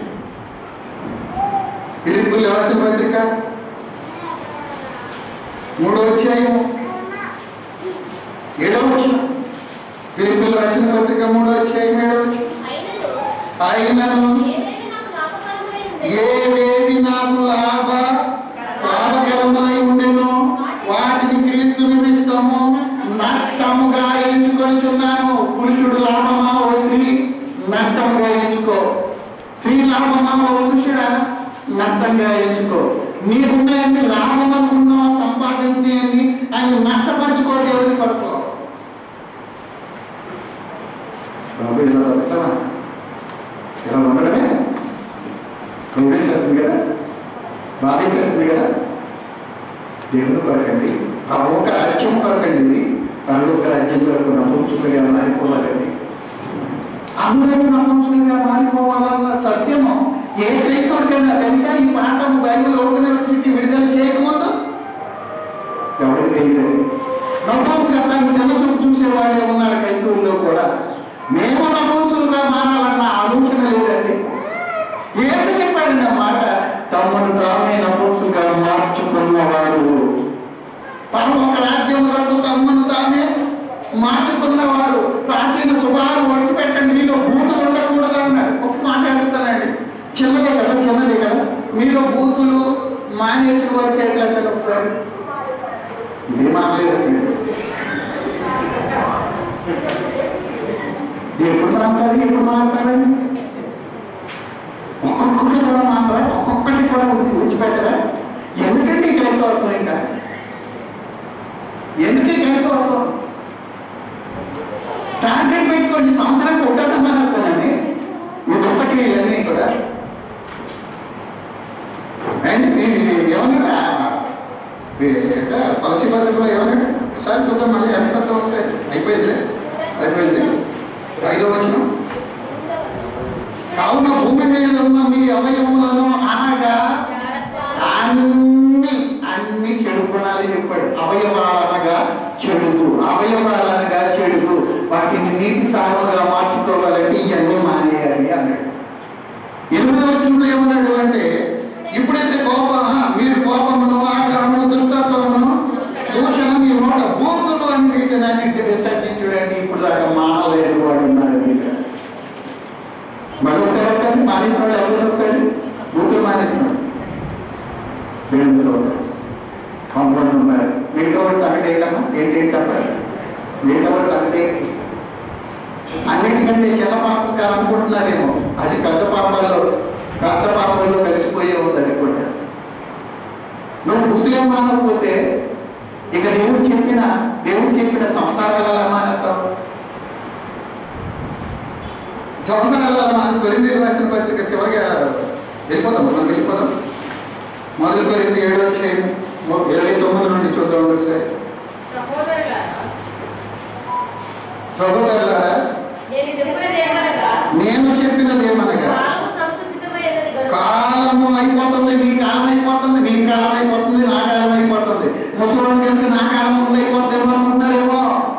పిలుపులు రాసిన పత్రిక మూడో అధ్యాయం ఏడవ వచ్చిన పిలుపులు రాసిన పత్రిక మూడో అధ్యాయం ఏడవ వచ్చిన అయినను ఆయనను ఏవేవి నాకు లాభకరములై ఉండెను, ఏవేవి నాకు లాభ లాభకరములై ఉండెనో వాటిని క్రీస్తు నిమిత్తము నష్టముగా ఎంచుకొనిచున్నాను పురుషుడు లాభమా ఓ స్త్రీ నష్టముగా ఎంచుకో స్త్రీ లాభమా ఓ పురుషుడా నష్టంగా ఎంచుకో నీకున్నాయన్ని లాభం అనుకున్నావా సంపాదించినవన్నీ ఆయన నష్టపరచుకో దేవుని కొరకు బాబు ఇలా బతుకుతావా ఇలా ఉండడమే చేస్తుంది కదా బాధ చేస్తుంది కదా దేవుని కొరకండి పరలోక రాజ్యం కొరకండి ఇది పరలోక రాజ్యం కొరకు నపుంసులుగా మారిపోవాలండి అందరూ నపుంసులుగా మారిపోవాలన్న సత్యము ఏ క్రైస్తవుడికైనా తెలుసా ఈ పాఠం బైబిల్ ఓపెన్ యూనివర్సిటీ విడుదల చేయకముందు ఎవరికి తెలియదండి నపుంసకత్వాన్ని చిన్నచూపు చూసే వాళ్ళే ఉన్నారు క్రైస్తవుల్లో కూడా మేము నపుంసులుగా మారాలన్న ఆలోచన లేదండి యేసు చెప్పాడండి ఆ మాట తమను తామే నపుంసులుగా మార్చుకున్నవారు పరలోక రాజ్యం వరకు తమను తామే మార్చుకున్నవారు ప్రాచీన శుభాలు ఒడిచిపెట్టండి మీలో బూతులు ఉండకూడదు అన్నాడు ఒక మాట అడుగుతానండి చిన్నదే కదా చిన్నదే కదా మీలో బూతులు మానేసిన వారి చేతులు ఎత్తండి ఒకసారి ఇదే మానలేదండి ఎప్పుడు మాట్లాడి ఎప్పుడు మాట్లాడండి ఒక్కొక్కటి కూడా మాట్లాడ ఒక్కొక్కటి కూడా వదిలి విడిచిపెట్టరా ఎందుకండి ఈ క్రైస్తవత్వం ఇంకా ఎందుకు ఈ క్రైస్తవత్వం టార్గెట్ పెట్టుకోండి సంవత్సరానికి ఒకటే సంపాదిస్తానండి ఈ దుస్తక్రియలన్నీ కూడా అండి ఏమన్నా పలసి పద్ధతిలో ఏమన్నా ఒకసారి చూద్దాం మళ్ళీ ఎంత ఒకసారి అయిపోయింది అయిపోయింది ఐదో వచ్చిన కావున భూమి మీద ఉన్న మీ అవయవములను అనగా అన్ని అన్ని చెడు గుణాలు చెప్పాడు అవయవాలనగా చెడుగు అవయవాలనగా చెడుగు వాటిని నీటి సారముగా మార్చుకోవాలంటే ఇవన్నీ మానేయాలి అన్నాడు ఎనిమిది వచనంలో ఏమన్నాడు అంటే ఇప్పుడైతే కోప ఆ, మీరు కోపమును ఆగ్రహమును దుష్టత్వమును దూషణ మీ నోట బూతులు అని వీటిని అన్నింటి విసర్జించుడండి ఇప్పుడు దాకా మానలేని వాడు ఉన్నారు మీకు మరొకసారి చెప్తాను మానేసిన వాళ్ళు ఎవరు ఒకసారి బూతులు మానేసిన దేవునితో కొంతమంది ఉన్నారు మిగతా వాడి సంగతి ఏంటమ్మా ఏంటేంటి చెప్పాలి మిగతా వాడి సంగతి ఏంటి అన్నిటికంటే చిన్న పాపంగా అనుకుంటున్నారేమో అది పెద్ద పాపాల్లో పెద్ద పాపాల్లో కలిసిపోయే ఉంది అది కూడా నువ్వు బుద్ధిగా మానకపోతే ఇక దేవుడు చెప్పిన దేవుడు చెప్పిన సంసారాలు ఎలా మానేస్తావు సంవత్సరాలు ఎలా మానే కొరింది రాసిన పత్రిక చివరిగా వెళ్ళిపోదాం మనం వెళ్ళిపోదాం మొదలు కొరింది ఏడో వచ్చేయం ఇరవై తొమ్మిది నుండి చూద్దాం ఒకసారి సహోదరులారా, సహోదరులారా నేను చెప్పినదేమనగా, నేను చెప్పినది ఏమనగా కాలము సంకుచితమైనది గనుక, కాలము అయిపోతుంది మీ కాలం అయిపోతుంది మీ కాలం అయిపోతుంది నా కాలం అయిపోతుంది ముసలి కనుక నా కాలం ముందు అయిపోతుంది అనుకుంటారేమో ఇప్పుడు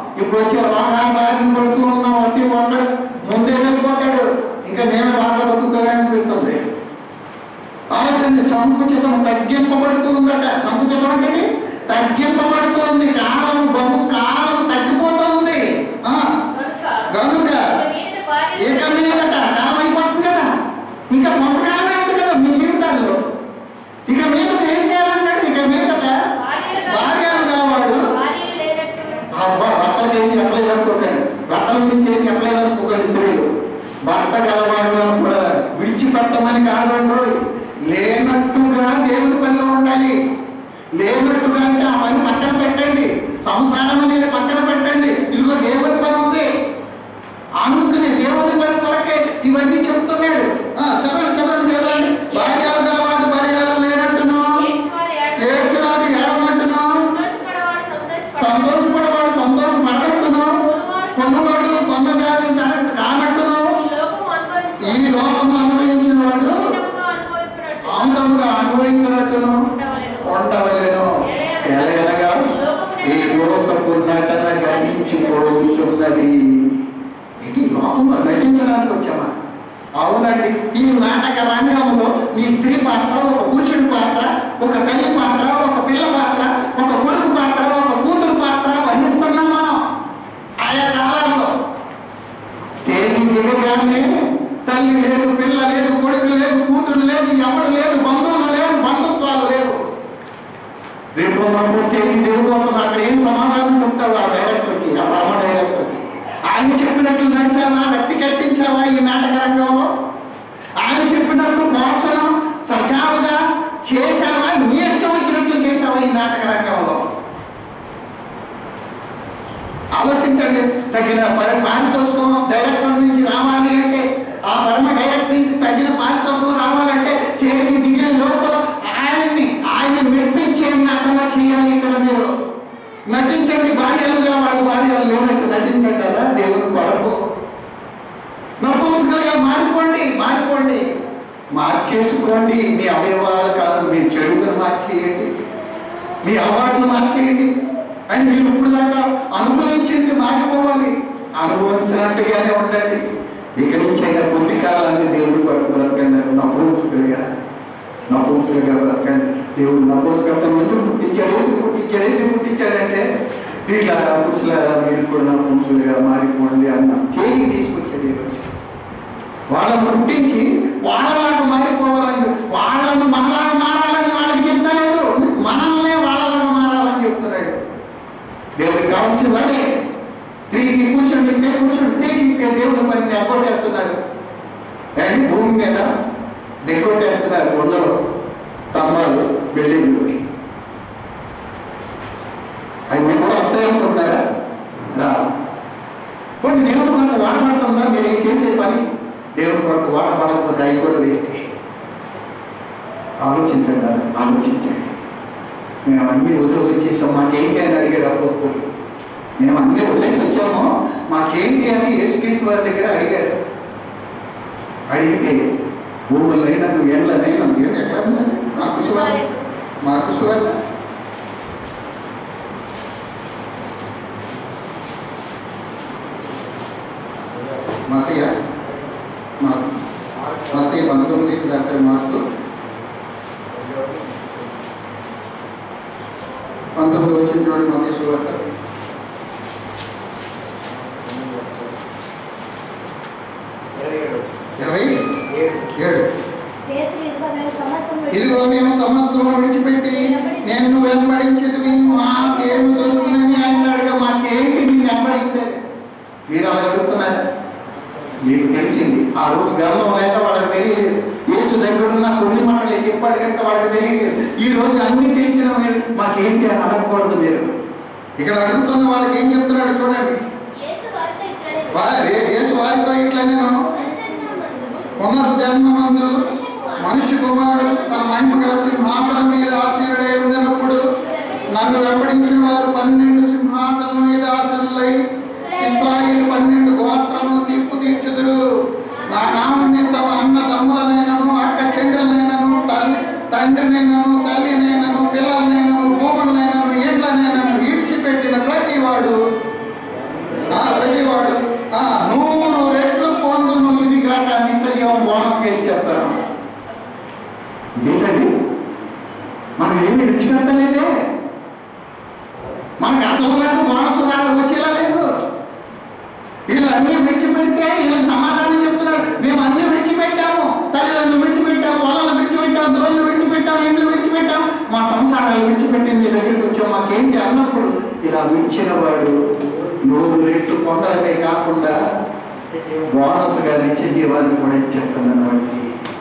వచ్చే రోగాలు బారిన పడుతూ ఉన్నాం వడ్డీ ఒకడు ముందే వెళ్ళిపోతాడు ఇంకా నేను బాగా బతుకుతానని అనిపిస్తుంది ఆలోచన సంకుచితం తగ్గింపబడుతూ ఉందట సంకుచితం అంటే తగ్గింపబడుతుంది కాలం బహు కాలం తగ్గిపోతుంది ఆ, కనుక కనుక ఇక మీదట భార్య ఇక మీదట కాలం అయిపోతుంది కదా ఇంకా కొంతకాలమే ఉంది కదా మీ జీవితాల్లో ఇక మీదట ఏం చేయాలంటాడు ఇక మీదట భార్యలు గలవాడు భార్యలు లేనట్టు అబ్బా భర్తలకు ఏం చెప్పలేదు అనుకోకండి భర్తల గురించి ఏం చెప్పలేదు అనుకోకండి స్త్రీలు భర్త గలవాడు అని కూడా విడిచిపెట్టమని కాదండు లేనట్టుగా దేవుని పనిలో ఉండాలి లేనట్టుగా అంటే ఆ పని పక్కన పెట్టండి సంసారం అనేది పక్కన పెట్టండి ఇదిగో దేవుని పని ఉంది అందుకని దేవుని పని కొరకే ఇవన్నీ చెప్తున్నాడు ఆ, చదవండి చదవండి చదవండి భార్యలు గలవాడు భార్యలు లేనట్టును ఏడ్చువాడు ఏడ్చువాడు. ఏడ్చినాడు ఏడమంటును సంతోషపడవాడు సంతోషపడవాడు. సంతోషపడవాడు సంతోషపడనట్టును కొన్నవాడు కొన్నదాని తనకు కానట్టును ఈ లోకము అనుభవించు. ఈ లోకము అనుభవించిన వాడు నిజముగా అనుభవించినట్టు ఆనందముగా అనుభవించినట్టును ఉండవలెను. ఉండవలెను ఎలయనగా ఈ లోకపు నటన గతించిపోతున్నది ఇది లోకంలో నటించడానికి వచ్చామా అవునండి ఈ నాటక రంగంలో మీ స్త్రీ పాత్ర ఒక పురుషుడి పాత్ర ఒక తల్లి పాత్ర ఒక పిల్ల పాత్ర ఒక కొడుకు పాత్ర ఒక కూతురు పాత్ర వహిస్తున్నాం మనం ఆయా కాలాల్లో స్టేజీ దిగగానే తల్లి లేదు పిల్ల లేదు కొడుకు లేదు కూతురు లేదు ఎవడు లేదు బంధువులు లేరు బంధుత్వాలు లేవు రేపు మనం స్టేజీ దిగబోతున్నాం అక్కడ ఏం సమాధానం చెప్తావు ఆ డైరెక్టర్కి ఆ పరమ డైరెక్టర్కి ఆయన చెప్పినట్లు నడిచావా రక్తి కట్టించావా ఈ నాటక రంగంలో ఆయన చెప్పినట్లు మోసనం సజావుగా చేశావా నీ ఇష్టం వచ్చినట్లు చేశావా ఈ నాటక రంగంలో ఆలోచించండి తగిన పరి పారితోషికం డైరెక్టర్ నుంచి రావాలి అంటే ఆ పరమ డైరెక్టర్ నుంచి తగిన పారితోషికం రావాలంటే చేతి దిగిన లోపల ఆయన్ని ఆయన మెప్పించే నటన చేయాలి ఇక్కడ మీరు నటించండి భార్యలుగా వాడు భార్యలు లేనట్టు నటించంటారా దేవుని కొరకు నపుంసకులుగా మారిపోండి మారిపోండి మార్చేసుకోండి మీ అవయవాలు కాదు మీ చెడుగును మార్చేయండి మీ అలవాట్లు మార్చేయండి అని మీరు ఇప్పుడు దాకా అనుభవించింది మారిపోవాలి అనుభవించినట్టుగానే ఉండండి ఇక నుంచి అయినా కొద్ది కాలాన్ని దేవుడి కొరకు బ్రతకండి నపుంసకులుగా నపుంసకులుగా బ్రతకండి దేవుడు నపుంసకత్వం ఎందుకు పుట్టించాడు ఎందుకు పుట్టించాడు ఎందుకు పుట్టించాడంటే వీళ్ళారా పురుషులారా మీరు కూడా నపుంసకులుగా మారిపోండి అన్న తేలి తీసుకొచ్చాడు ఈ రోజు వాళ్ళని పుట్టించి వాళ్ళలాగా మారిపోవాలని వాళ్ళను మనలాగా మారాలని వాళ్ళకి చెప్తలేదు మనల్నే వాళ్ళలాగా మారాలని చెప్తున్నాడు దేవుడికి కావాల్సింది అదే స్త్రీకి పురుషుడు ఇంతే పురుషుడు స్త్రీకి ఇంతే దేవుడి పని ఎగ్గొట్టేస్తున్నారు అండి భూమి మీద దిగొట్టేస్తున్నారు కొందరు స్తంభాలు బిల్డింగ్లు అవి మీకు కూడా వస్తాయనుకుంటున్నారా రా కొన్ని దేవుడి కొరకు వాడబడుతుందా మీరు ఏం చేసే పని దేవుడి కొరకు వాడబడకపోతే అవి కూడా వేస్తే ఆలోచించండి ఆలోచించండి మేము అన్ని వదిలి వచ్చేసాం మాకేంటి అని అడిగారు అపోస్తులు మేము అన్ని వదిలేసి వచ్చాము మాకేంటి అని యేసుక్రీస్తు వారి దగ్గర అడిగారు అడిగితే భూములైనా నువ్వు ఎండ్లనైనా ఏంటి ఎక్కడ ఉందండి మాకు సువార్త మాకు సువార్త మతయ్య మార్కు మతయ్య పంతొమ్మిది దాంట్లో మార్కు పంతొమ్మిది వచ్చిన చూడండి మతయ్య సువార్త ఇరవై ఏడు ఇదిగో మేము సమస్తం విడిచిపెట్టి నేను వెంబడించేది మాకేమి దొరుకునని ఆయన అడగా మాకేంటి నేను వెంబడించేది మీరు అలా అడుగుతున్నారా మీకు తెలిసింది ఆ రోజు గర్వం లేక వాళ్ళకి తెలియలేదు యేసు దగ్గర ఉన్న కొన్ని మాటలు చెప్పాడు కనుక వాళ్ళకి తెలియలేదు ఈ రోజు అన్ని తెలిసిన మీరు మాకేంటి అని అడగకూడదు మీరు ఇక్కడ అడుగుతున్న వాళ్ళకి ఏం చెప్తున్నాడు చూడండి యేసు వారితో ఇట్లనే వా- ఏ- యేసు వారితో ఇట్లా నేను పునరుజ్జన్మమందు పునర్జన్మమందు మనుష్య కుమారుడు తన మహిమ గల సింహాసనం మీద ఆసీనుడై ఉండినప్పుడు నన్ను వెంబడించిన వారు పన్నెండు సింహాసనం మీద ఆసనులై ఇస్రాయిల్ పన్నెండు గోత్రములు తీర్పు తీర్చుదురు నా నామని తమ అన్న తమ్ములనైనను అక్క చెల్లెలనైనను తల్లి తండ్రినైనను తల్లినైనను పిల్లలనైనను భూములనైనను ఇండ్లనైనను విడిచిపెట్టిన ప్రతి వాడు ఏమో బోనస్గా ఇచ్చేస్తారు ఇదేంటండి మనం ఏమి విడిచిపెడతలేదే మనకు అసలు లేదు బోనస్ రాదు వచ్చేలా లేదు వీళ్ళు అన్నీ విడిచిపెడితే వీళ్ళకి సమాధానం చెప్తున్నాడు మేము అన్నీ విడిచిపెట్టాము తల్లిదండ్రులు విడిచిపెట్టాము పొలాలు విడిచిపెట్టాము దోళ్ళు విడిచిపెట్టాము ఇండ్లు విడిచిపెట్టాము మా సంసారాలు విడిచిపెట్టింది నీ దగ్గరికి వచ్చాం మాకేంటి అన్నప్పుడు ఇలా విడిచిన వాడు నూరు రెట్లు పొందడమే కాకుండా బోనస్గా నిత్య జీవాన్ని కూడా ఇచ్చేస్తున్నాను వాడికి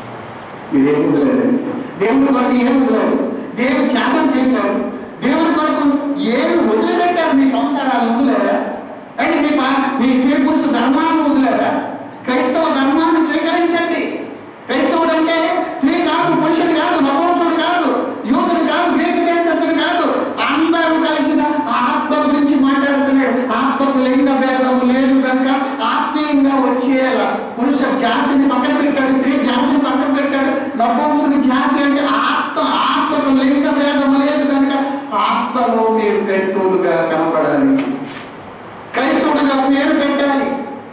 మీరేం వదిలేరండి దేవుడు వాడిని ఏం వదిలాడు దేవుడు త్యాగం చేశాడు దేవుడి కొరకు ఏమి వదిలిపెట్టారు మీ సంసారాలను వదిలేరా అంటే మీ పా- మీ స్త్రీ పురుష ధర్మాన్ని వదిలేరా క్రైస్తవ ధర్మాన్ని స్వీకరించండి క్రైస్తవుడు అంటే స్త్రీ కాదు పురుషుడు కాదు నవంశుడు కాదు యూదుడు కాదు గ్రీకు దేశస్తుడు కాదు అందరూ కలిసిన ఆత్మ గురించి మాట్లాడుతున్నాడు ఆత్మకు లింగ భేదము లేదు కనుక ఆత్మీయంగా వచ్చేయాల పురుష జాతిని పక్కన పెట్టాడు స్త్రీ జాతిని పక్కన పెట్టాడు నపుంసుని జాతి అంటే ఆత్మ ఆత్మకు లింగ భేదము లేదు కనుక ఆత్మలో మీరు క్రైస్తవులుగా కనపడాలి క్రైస్తవుడుగా పేరు పెట్టాలి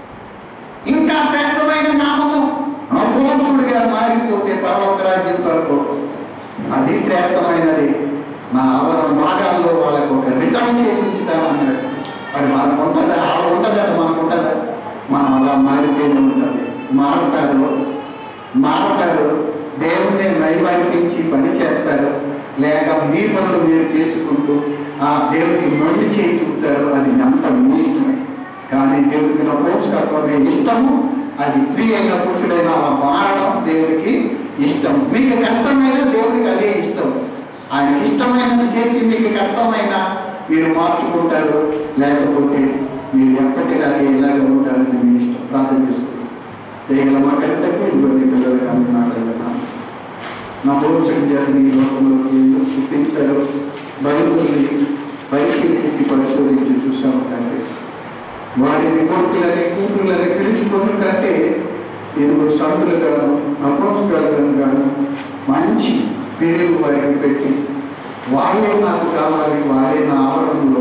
ఇంకా శ్రేష్టమైన నామము నపుంసుడిగా మారిపోతే పరలోక రాజ్యం కొరకు అది శ్రేష్టమైనది నా ఆవరణ భాగాల్లో వాళ్ళకు ఒక రిజర్వ్ చేసి ఉంచుతానన్నాడు మరి మనకు ఉంటుందా ఆడ ఉంటుందట మనకు ఉంటుందా మనం అలా మారితేనే ఉంటుంది మారుతారు మారుతారు దేవుణ్ణి నైవాటించి పని చేస్తారు లేక మీ పనులు మీరు చేసుకుంటూ ఆ దేవుడికి మొండి చేయి చూపుతారు అది అంత మీ ఇష్టమే కానీ దేవుడికి నా పోషకత్వమే ఇష్టము అది ఫ్రీ అయిన పురుషుడైన అలా మారడం దేవుడికి ఇష్టం మీకు కష్టమైన దేవుడికి అదే ఇష్టం ఆయనకి ఇష్టమైనది చేసి మీకు కష్టమైన మీరు మార్చుకుంటారు లేకపోతే మీరు ఎప్పటిలాగే ఇలాగే ఉంటారని మీ ఇష్టం ప్రార్థన చేసుకుంటారు దేగల మాట్లాడేటప్పుడు ఇదిగోండి పిల్లలు కానీ మాట్లాడుతున్నాను నా భవిష్యత్ జాతిని ఈ లోకంలోకి ఎందుకు పుట్టించారో బైబుల్ని పరిశీలించి పరిశోధించి చూసాము తండ్రి వారిని కొడుకులని కూతుర్లని పిలుచుకోవడం కంటే ఇదిగో సంతులు గాను నపోసుగాను గాను మంచి పేరు వారికి పెట్టి వాళ్ళే నాకు కావాలి వాళ్ళే నా ఆవరణలో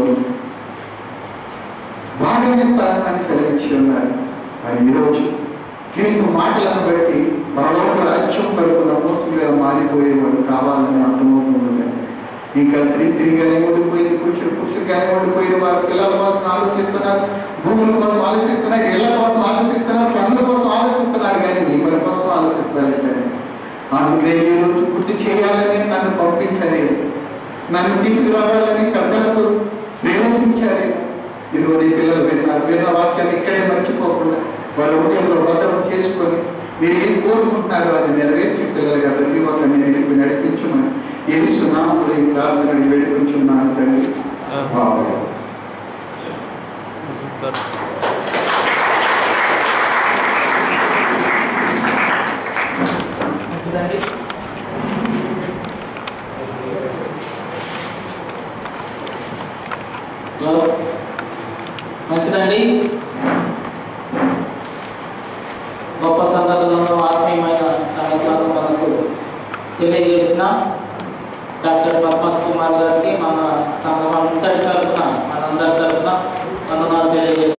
భాగమిస్తాను అని సెలవిచ్చి ఉన్నారు మరి ఈరోజు కీర్తు మాటలను బట్టి పరలోక రాజ్యం కొరకు నమోసులుగా మారిపోయేవాడు కావాలని అర్థమవుతుంది ఇంకా స్త్రీ స్త్రీగానే ఓడిపోయింది పురుషుడు పురుషుడిగానే ఓడిపోయిన వారు పిల్లల కోసం ఆలోచిస్తున్నారు భూముల కోసం ఆలోచిస్తున్నారు ఇళ్ల కోసం ఆలోచిస్తున్నారు పనుల కోసం ఆలోచిస్తున్నారు కానీ నీవుల కోసం ఆలోచిస్తారు అందుకే ఈ రోజు గుర్తు చేయాలని నన్ను పంపించారు నన్ను తీసుకురావాలని పెద్దలకు ప్రేరేపించారు ఇదిగో నీ పిల్లలు విన్నారు విన్న వాక్యాన్ని ఇక్కడే మర్చిపోకుండా వాళ్ళ ఉదయంలో భద్రం చేసుకొని మీరు ఏం కోరుకుంటున్నారో అది నెరవేర్చి పిల్లలుగా ప్రతి ఒక్కరిని నేర్పి నడిపించమని యేసు నామములో ఈ ప్రార్థనని వేడుకొంచున్నాను తండ్రి బాబాయ్ మంచిదండి హలో మంచిదండి గొప్ప సంగతులను ఆత్మీయమైన సంగతులను మనకు తెలియజేసిన డాక్టర్ పద్మాస్ కుమార్ గారికి మన సంఘం అంతటి తరఫున మనందరి తరఫున వందనాలు తెలియజేస్తున్నాం